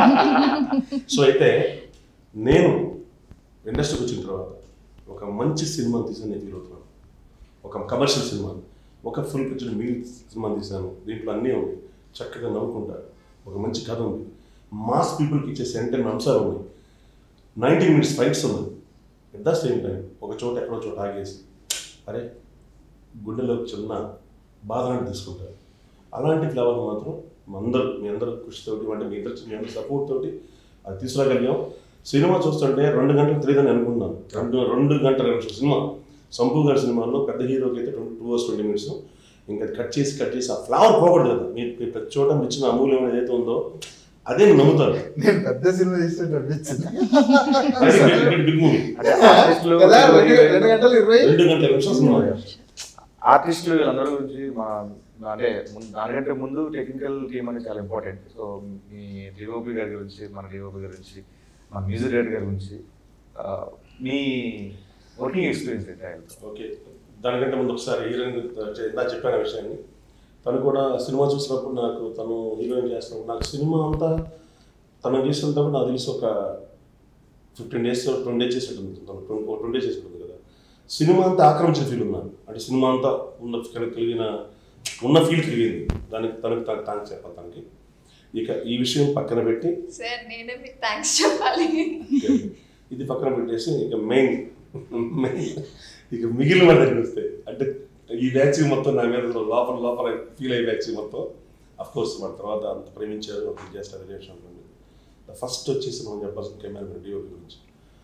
సో అయితే నేను ఇండస్ట్రీకి వచ్చిన తర్వాత ఒక మంచి సినిమా తీసాను నేను ఫీల్ అవుతున్నాను ఒక కమర్షియల్ సినిమా ఒక ఫుల్ పిక్చర్ మీల్ సినిమా తీశాను దీంట్లో అన్నీ ఉన్నాయి చక్కగా నవ్వుకుంటారు ఒక మంచి కథ ఉంది మాస్ పీపుల్కి ఇచ్చే సెంటెన్ అంశాలు ఉన్నాయి నైంటీ మినిట్స్ ఫైట్స్ ఉన్నాయి ఎట్ ద సేమ్ టైం ఒక చోట ఎక్కడో చోట ఆగేసి అరే గుండెలో చిన్న బాధలను తీసుకుంటారు అలాంటి ఫ్లేవర్ మాత్రం మా అందరూ మీ అందరూ కృషితోటి అంటే మీ ఇద్దరు మీ అందరూ సపోర్ట్ తోటి అది తీసుకురాగలిగాం సినిమా చూస్తుంటే రెండు గంటలు తెలియదని అనుకున్నాను రెండు రెండు గంటల నిమిషం సినిమా సంపు గారి సినిమాలో పెద్ద హీరోకి అయితే twenty two hours twenty minutes ఇంకా కట్ చేసి కట్ చేసి ఆ ఫ్లవర్ పోకూడదు కదా మీరు మీరు ప్రతి చోట మీరు ఇచ్చిన అమూల్యం ఏదైతే ఉందో అదే నేను నమ్ముతాను నేను పెద్ద సినిమా తీసినట్టు అనిపించింది బిగ్ మూవీ అంటే ఆర్టిస్టులు కదా రెండు రెండు గంటలు ఇరవై రెండు గంటల నిమిషం సినిమా ఆర్టిస్టులు వీళ్ళందరి గురించి మన అంటే ముందు దానికంటే ముందు టెక్నికల్ టీమ్ అనేది చాలా ఇంపార్టెంట్ సో మీ డిఓపి గారి గురించి మన డిఓపి గురించి మన మ్యూజిక్ డైరెక్టర్ గారి గురించి ఆ, మీ వర్కింగ్ ఎక్స్పీరియన్స్ ఏంటి ఆయనతో ఓకే దానికంటే ముందు ఒకసారి హీరోయిన్ ఇందా చెప్పాను ఆ విషయాన్ని తను కూడా సినిమా చూసినప్పుడు నాకు తను హీరోయిన్ చేస్తున్నప్పుడు నాకు సినిమా అంతా తను చేసినప్పుడు నాకు తెలిసి ఒక ఫిఫ్టీన్ డేస్ ట్వంటీ డేస్ చేసి ఉంటుంది తను ట్వంటీ ట్వంటీ డేస్ చేసి ఉంటుంది కదా సినిమా అంతా ఆక్రమించిన ఫీల్ ఉన్నాను అంటే సినిమా అంతా ఉన్న కనుక కలిగిన ఉన్న ఫీల్ కలిగింది దానికి తనకు తనకు థ్యాంక్స్ చెప్పాలి తనకి ఇక ఈ విషయం పక్కన పెట్టి సార్ నేనే మీకు థ్యాంక్స్ చెప్పాలి ఓకే. ఇది పక్కన పెట్టేసి ఇక మెయిన్ మెయిన్ ఇక మిగిలిన వాళ్ళ దగ్గరికి వస్తే అంటే ఈ బ్యాచ్ మొత్తం నా మీద లోపల లోపల ఫీల్ అయ్యే బ్యాచ్ మొత్తం అఫ్ కోర్స్ వాళ్ళ తర్వాత అంత ప్రేమించారు ఒక జస్ట్ రిలేషన్ ఉంటుంది ఫస్ట్ వచ్చేసి మనం చెప్పాల్సిన కెమెరా డిఓపి గురించి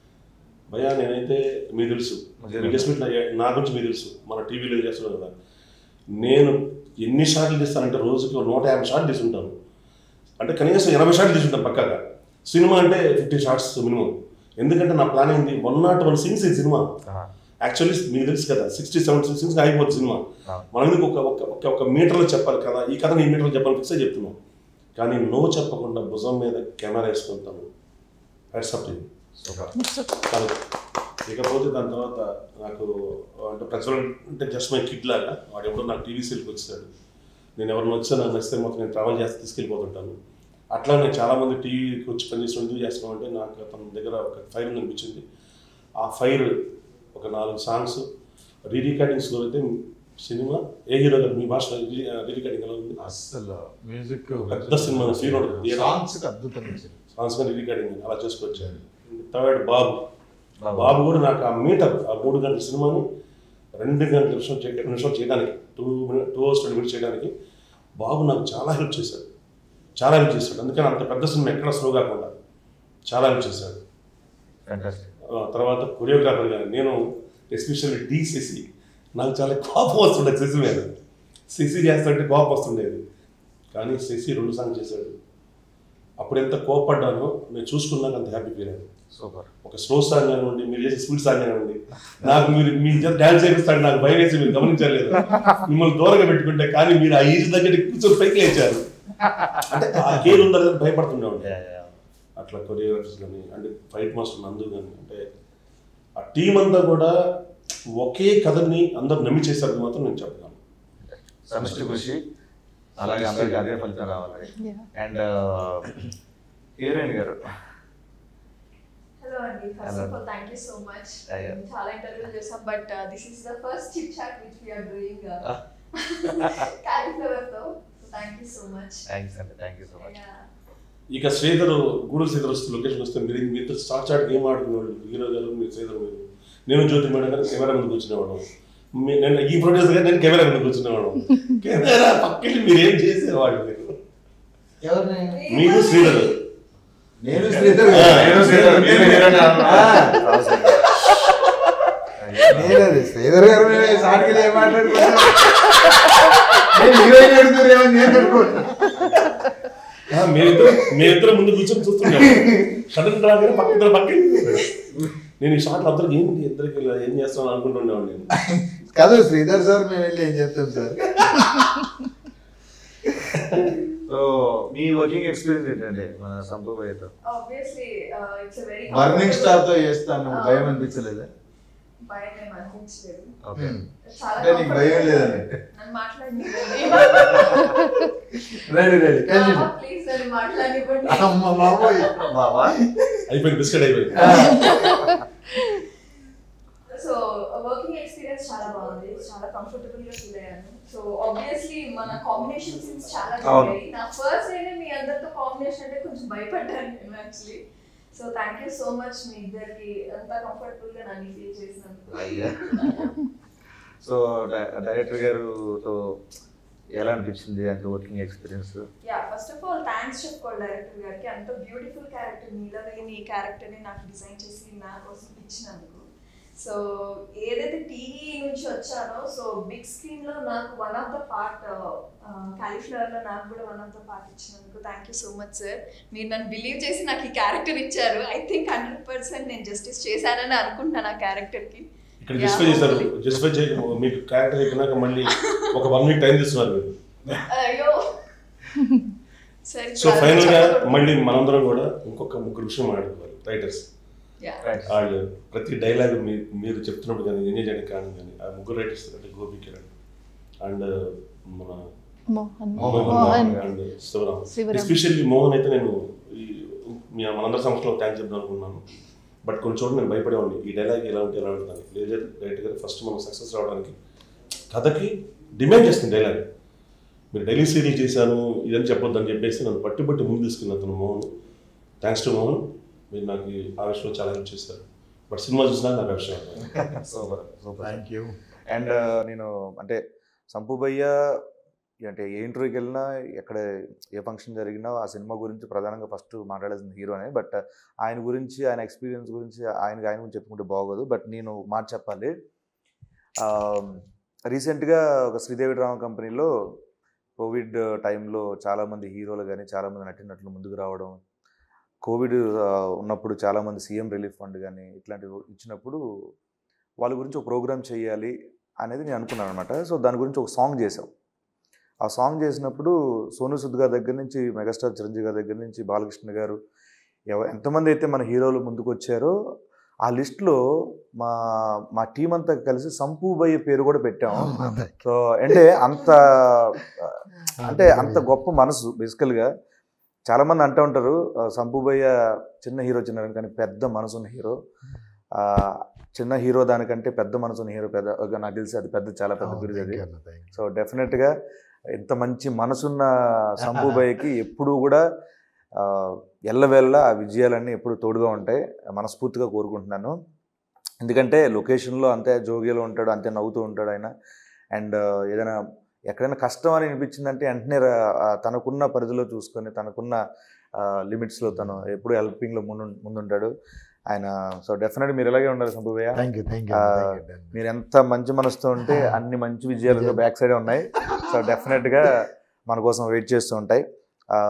భయా నేనైతే మీకు తెలుసు మంచిగా మీ గెస్ట్ నా గురించి మీకు తెలుసు మన టీవీలో చేస్తున్నాం కదా నేను ఎన్ని షాట్లు తీస్తానంటే రోజుకి ఒక నూట యాభై షాట్లు తీసుంటాను అంటే కనీసం ఎనభై షాట్లు తీసుంటాను పక్కాగా సినిమా అంటే ఫిఫ్టీ షార్ట్స్ మినిమం ఎందుకంటే నా ప్లాన్ ఏంటి వన్ నాట్ వన్ సీన్స్ ఈ సినిమా యాక్చువల్లీ మీకు తెలుసు కదా సిక్స్టీ సెవెన్ సీన్స్ అయిపోతుంది సినిమా మనం ఎందుకు ఒక ఒక ఒక ఒక మీటర్లో చెప్పాలి కదా ఈ కథ ఈ మీటర్లో చెప్పాలి ఫిక్సే చెప్తున్నాం కానీ నో చెప్పకుండా భుజం మీద కెమెరా వేసుకుంటాను వాట్సాప్ కాదు ఇకపోతే దాని తర్వాత నాకు అంటే ప్రజలు అంటే జస్ట్ మై కిడ్ లాగా వాడు ఎప్పుడో నాకు టీవీ సీల్కి వచ్చాడు నేను ఎవరిని వచ్చా నాకు నచ్చితే మొత్తం నేను ట్రావెల్ చేస్తే తీసుకెళ్ళిపోతుంటాను అట్లా నేను చాలామంది టీవీకి వచ్చి పనిచేసిన ఎందుకు చేస్తున్నాం అంటే నాకు తన దగ్గర ఒక ఫైర్ ఉంది అనిపించింది ఆ ఫైర్ ఒక నాలుగు సాంగ్స్ రీ రికార్డింగ్స్లో అయితే సినిమా ఏ హీరో గారు మీ భాష రీ రికార్డింగ్ ఎలా ఉంది అసలు మ్యూజిక్ పెద్ద సినిమా హీరో సాంగ్స్ అద్భుతంగా ఇచ్చింది. సాంగ్స్ రీ రికార్డింగ్ అలా చేసుకొచ్చాడు థర్డ్ బాబు బాబు కూడా నాకు ఆ మీటర్ ఆ మూడు గంటల సినిమాని రెండు గంటల నిమిషం చే- రెండు నిమిషాలు చేయడానికి two minute two hours twenty minutes చేయడానికి బాబు నాకు చాలా హెల్ప్ చేశాడు చాలా హెల్ప్ చేశాడు అందుకని అంత పెద్ద సినిమా ఎక్కడ స్లో కాకుండా చాలా హెల్ప్ చేశాడు ఫ్యాంటాస్టిక్ ఆ తర్వాత కొరియోగ్రాఫర్ గారు నేను ఎస్పెషల్లీ డి శశి నాకు చాలా కోపం వస్తుండేది శశి మీద శశి చేస్తుంటే కోపం వస్తుండేది కానీ శశి రెండు సాంగ్ చేశాడు అప్పుడు ఎంత కోపడ్డానో నేను చూసుకున్నాక అంత హ్యాపీ ఫీల్ అయ్యాను సూపర్ ఒక స్లో సాంగ్ కానివ్వండి మీరు చేసే స్పీడ్ సాంగ్ కానివ్వండి నాకు మీరు మీ చేత డ్యాన్స్ చేపిస్తాడు నాకు భయం వేసి మీరు గమనించలేదు మిమ్మల్ని దూరంగా పెట్టుకుంటే కానీ మీరు ఆ ఏజ్ తగ్గట్టు కూర్చొని పైకి లేచారు అంటే ఆ కేర్ ఉందా లేదా భయపడుతుండే అట్లా కొరియోగ్రఫర్స్ కానీ అంటే ఫైట్ మాస్టర్ నందు కానీ అంటే ఆ టీం అంతా కూడా ఒకే కథని అందరు నమ్మి చేశారు మాత్రం నేను చెప్పగలను సమిష్టి కృషి అలాగే అందరికి అదే ఫలితం రావాలి Yeah. అండ్ హీరోయిన్ గారు హలో అండి first Hello. Of all thank you so much Yeah, yeah. చాలా ఇంటర్వ్యూలు చేసాం but this is the first chit chat which we are doing cauliflower తో thank you so much thanks అండి థ్యాంక్ యూ సో మచ్ ఇక శ్రీధర్ గూడూరు శ్రీధర్ వస్తే లొకేషన్ వస్తే మీరు మీతో స్టార్ట్ చాట్ గేమ్ ఆడుకునేవాళ్ళు హీరో గారు మీరు శ్రీధర్ మీరు నేను జ్యోతి మేడం గారు కెమెరా ముందు కూర్చునేవాడు మీ- నేను ఈ ప్రొడ్యూసర్ గారు నేను కెమెరా ముందు కూర్చునేవాడు కెమెరా పక్కకి మీరు ఏం చేసేవాళ్ళు మీరు ఎవరిని మీకు శ్రీధర్ నేను శ్రీధర్ నేను శ్రీధర్, నేను హీరోనే అన్నా. అవసరం లేదు. నేను అది శ్రీధర్ గారు మేము సాటికి ఏం మాట్లాడుకుంటున్నాం నేను హీరోయిన్ అడుగుతున్నారేమో నేను అనుకుంటున్నా ఆ, మీరిద్దరు మీరిద్దరు ముందు కూర్చొని చూస్తున్నారు సడన్ రాగానే పక్క ఇద్దరు పక్క నేను ఈ షార్ట్ అందరికి ఏంటి ఇద్దరికి ఇలా ఏం చేస్తాను అనుకుంటుండేవాడిని నేను కాదు శ్రీధర్ సార్ మేము వెళ్ళి ఏం చెప్తాం సార్ సో మీ వర్కింగ్ ఎక్స్పీరియన్స్ ఏంటండి మన సంపు భయ్యతో Obviously, uh, it's a very burning comfortable- star తో చేస్తాను Ah. భయం అనిపించలేదా భయం ఏం అనిపించలేదు ఓకే చాలా అంటే నీకు భయం comfortable. లేదని నన్ను మాట్లాడనివ్వండి రెడీ రెడీ కంటిన్యూ ప్లీజ్ నన్ను మాట్లాడనివ్వండి అమ్మ బాబోయ్ బావా అయిపోయింది బిస్కెట్ అయిపోయింది సో వర్కింగ్ ఎక్స్పీరియన్స్ చాలా బాగుంది చాలా కంఫర్టబుల్ గా ఫీల్ అయ్యాను సో ఆబ్వియస్లీ మన కాంబినేషన్ సీన్స్ చాలా అవును. జరిగాయి నా ఫస్ట్ అయినా మీ అందరితో కాంబినేషన్ అంటే కొంచెం భయపడ్డాను నేను actually so thank you so much మీ ఇద్దరికి అంత కంఫర్టబుల్ గా నన్ను ఫీల్ చేసినందుకు అయ్యా సో డైరెక్టర్ గారుతో ఎలా అనిపించింది అంటే working experience yeah first of all thanks చెప్పుకోవాలి డైరెక్టర్ గారికి అంత బ్యూటిఫుల్ క్యారెక్టర్ నీలవేణి ఈ క్యారెక్టర్ని నాకు డిజైన్ చేసి నా కోసం ఇచ్చినందుకు సో ఏదైతే టీవీ నుంచి వచ్చానో సో బిగ్ స్క్రీన్ లో నాకు one of the part cauliflower లో నాకు కూడా వన్ ఆఫ్ ద పార్ట్ ఇచ్చినందుకు thank you so much sir మీరు నన్ను బిలీవ్ చేసి నాకు ఈ క్యారెక్టర్ ఇచ్చారు ఐ థింక్ హండ్రెడ్ పర్సెంట్ నేను జస్టిస్ చేశానని అనుకుంటున్నాను ఆ క్యారెక్టర్ కి ఇక్కడ జస్టిఫై చేశారు జస్టిఫై చేయ మీకు క్యారెక్టర్ అయిపోయినాక మళ్ళీ ఒక వన్ వీక్ టైం తీసుకున్నారు మీరు అయ్యో సరే సో ఫైనల్ గా మళ్ళీ మనందరం కూడా ఇంకొక ముగ్గురు విషయం మాట్లాడుకోవాలి రైటర్స్ యా వాళ్ళు ప్రతి డైలాగ్ మీరు చెప్తున్నప్పుడు కానీ ఎంజాయ్ చేయడానికి కారణం కానీ ఆ ముగ్గురు రైటర్స్ అంటే గోపి కిరణ్ అండ్ మన మోహన్ మోహన్. మోహన్ అండ్ శివరామ్ శివరామ్. ఎస్పెషల్లీ మోహన్ అయితే నేను ఈ మీ మనందరి సంస్థలో థ్యాంక్స్ చెప్దాం అనుకున్నాను బట్ కొన్ని చోట్ల నేను భయపడేవాడిని ఈ డైలాగ్ ఎలా ఉంటే ఎలా ఉంటుంది లేదు డైరెక్ట్ గారు ఫస్ట్ మనం సక్సెస్ రావడానికి కథకి డిమాండ్ చేస్తుంది డైలాగ్ మీరు డైలీ సీరియల్ చేశాను ఇదని చెప్పొద్దని చెప్పేసి నన్ను పట్టి పట్టి ముందు తీసుకున్న అతను మోహన్ థ్యాంక్స్ టు మోహన్ మీరు నాకు ఈ ఆ విషయంలో చాలా హెల్ప్ చేశారు బట్ సినిమా చూసినా నాకు ఆ విషయం అర్థమైంది. Super super thank you and నేను అంటే సంపు భయ్య అంటే ఏ ఇంటర్వ్యూకి వెళ్ళినా ఎక్కడ ఏ ఫంక్షన్ జరిగినా ఆ సినిమా గురించి ప్రధానంగా ఫస్ట్ మాట్లాడాల్సింది హీరోనే బట్ ఆయన గురించి ఆయన ఎక్స్పీరియన్స్ గురించి ఆయనకి ఆయన గురించి చెప్పుకుంటే బాగోదు బట్ నేను మాట చెప్పాలి రీసెంట్గా ఒక శ్రీదేవి డ్రామా కంపెనీలో కోవిడ్ టైంలో చాలామంది హీరోలు కానీ చాలామంది నటినట్లు ముందుకు రావడం కోవిడ్ ఆ, ఉన్నప్పుడు చాలామంది సీఎం రిలీఫ్ ఫండ్ కానీ ఇట్లాంటివి ఇచ్చినప్పుడు వాళ్ళ గురించి ఒక ప్రోగ్రామ్ చేయాలి అనేది నేను అనుకున్నాను అనమాట సో దాని గురించి ఒక సాంగ్ చేసాం ఆ సాంగ్ చేసినప్పుడు సోను సుద్ గారి దగ్గర నుంచి మెగాస్టార్ చిరంజీవి గారి దగ్గర నుంచి బాలకృష్ణ గారు ఎవ ఎంతమంది అయితే మన హీరోలు ముందుకు వచ్చారో ఆ లిస్ట్లో మా మా టీం అంతా కలిసి సంపూబయ్య పేరు కూడా పెట్టాం సో అంటే అంత అంటే అంత గొప్ప మనసు బేసికల్గా చాలామంది అంటూ ఉంటారు ఆ, సంపూబయ్య చిన్న హీరో చిన్న hero కానీ పెద్ద మనసు ఉన్న హీరో ఆ, చిన్న హీరో దానికంటే పెద్ద మనసు ఉన్న హీరో పెద్ద ఒక నాకు తెలిసి అది పెద్ద చాలా పెద్ద బిరుదు అది సో డెఫినెట్గా ఇంత మంచి మనసున్న సంపూబయ్యకి ఎప్పుడూ కూడా ఆ, ఎల్లవేళ్ళ ఆ విజయాలన్నీ ఎప్పుడు తోడుగా ఉంటాయి మనస్ఫూర్తిగా కోరుకుంటున్నాను ఎందుకంటే లొకేషన్లో అంతే జోగిలో ఉంటాడు అంతే నవ్వుతూ ఉంటాడు ఆయన అండ్ ఏదైనా ఎక్కడైనా కష్టం అని అనిపించిందంటే వెంటనే రా- ఆ తనకున్న పరిధిలో చూసుకొని తనకున్న లిమిట్స్లో తను ఎప్పుడు హెల్పింగ్లో ముందు ముందుంటాడు ఆయన సో డెఫినెట్ మీరు ఇలాగే ఉండాలి సంభవయ్య థ్యాంక్ యూ థ్యాంక్ ఆ, యూ మీరు ఎంత మంచి మనసుతో ఉంటే అన్ని మంచి విజయాలు బ్యాక్ సైడే ఉన్నాయి సో డెఫినెట్గా మన కోసం వెయిట్ చేస్తూ ఉంటాయి ఆ,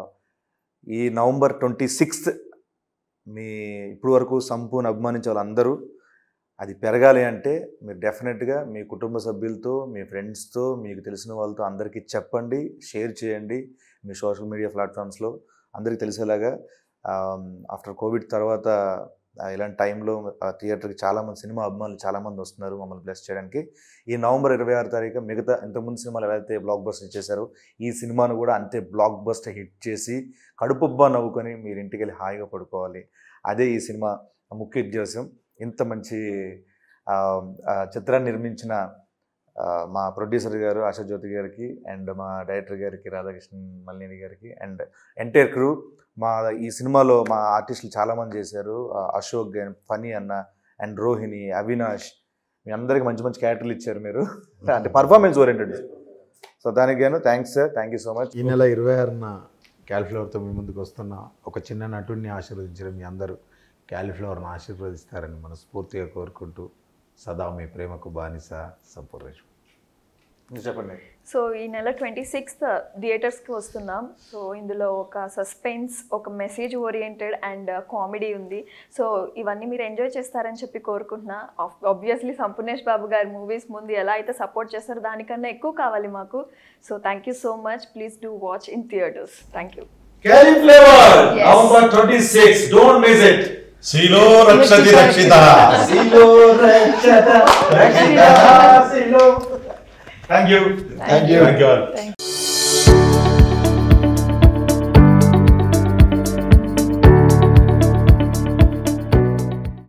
ఈ నవంబర్ ట్వంటీ సిక్స్త్ మీ ఇప్పుడు వరకు సంపూర్ణ అభిమానించే వాళ్ళందరూ అది పెరగాలి అంటే మీరు డెఫినెట్గా మీ కుటుంబ సభ్యులతో మీ ఫ్రెండ్స్తో మీకు తెలిసిన వాళ్ళతో అందరికీ చెప్పండి షేర్ చేయండి మీ సోషల్ మీడియా ప్లాట్ఫామ్స్లో అందరికీ తెలిసేలాగా ఆఫ్టర్ కోవిడ్ తర్వాత ఆ, ఇలాంటి టైంలో ఆ, థియేటర్కి చాలామంది సినిమా అభిమానులు చాలామంది వస్తున్నారు మమ్మల్ని బ్లెస్ చేయడానికి ఈ నవంబర్ ఇరవై ఆరు తారీఖు మిగతా ఇంతకుముందు సినిమాలు ఎలా అయితే బ్లాక్ బస్టర్ చేశారో ఈ సినిమాను కూడా అంతే బ్లాక్ బస్టర్ హిట్ చేసి కడుపుబ్బా నవ్వుకొని మీరు ఇంటికి వెళ్ళి హాయిగా పడుకోవాలి అదే ఈ సినిమా ముఖ్య ఉద్దేశం ఇంత మంచి ఆ, ఆ, చిత్రాన్ని నిర్మించిన ఆ, మా ప్రొడ్యూసర్ గారు ఆశాజ్యోతి గారికి అండ్ మా డైరెక్టర్ గారికి రాధాకృష్ణన్ మల్లిని గారికి అండ్ ఎంటైర్ క్రూ మా ఈ సినిమాలో మా ఆర్టిస్టులు చాలామంది చేశారు ఆ, అశోక్ గాని ఫనీ అన్న అండ్ రోహిణి అవినాష్ మీ అందరికి మంచి మంచి క్యారెక్టర్లు ఇచ్చారు మీరు అంటే పర్ఫార్మెన్స్ ఓరియంటెడ్ సో దానికి గాను thanks sir thank you so much ఈ నెల ఇరవై ఆరున క్యాలిఫ్లవర్తో మీ ముందుకు వస్తున్న ఒక చిన్న నటుడిని ఆశీర్వదించిన మీ అందరూ క్యాలిఫ్లవర్ని ఆశీర్వదిస్తారని మనస్ఫూర్తిగా కోరుకుంటూ సదా మీ ప్రేమకు బానిస సంపూర్ణేశ్వర్ మీరు చెప్పండి సో ఈ నెల ట్వంటీ సిక్స్త్ థియేటర్స్కి వస్తున్నాం సో ఇందులో ఒక సస్పెన్స్ ఒక మెసేజ్ ఓరియంటెడ్ అండ్ కామెడీ ఉంది సో ఇవన్నీ మీరు ఎంజాయ్ చేస్తారని చెప్పి కోరుకుంటున్నా ఆబ్వియస్లీ సంపూర్ణేష్ బాబు గారి మూవీస్ ముందు ఎలా అయితే సపోర్ట్ చేస్తారో దానికన్నా ఎక్కువ కావాలి మాకు so thank you so much please do watch in theatres thank you Cauliflower, Yes. November 26. Don't miss it. శీలో రక్షతి రక్షిత Silo Rakshata, Rakshita, Silo. Thank you. Thank you. Thank you all. Thank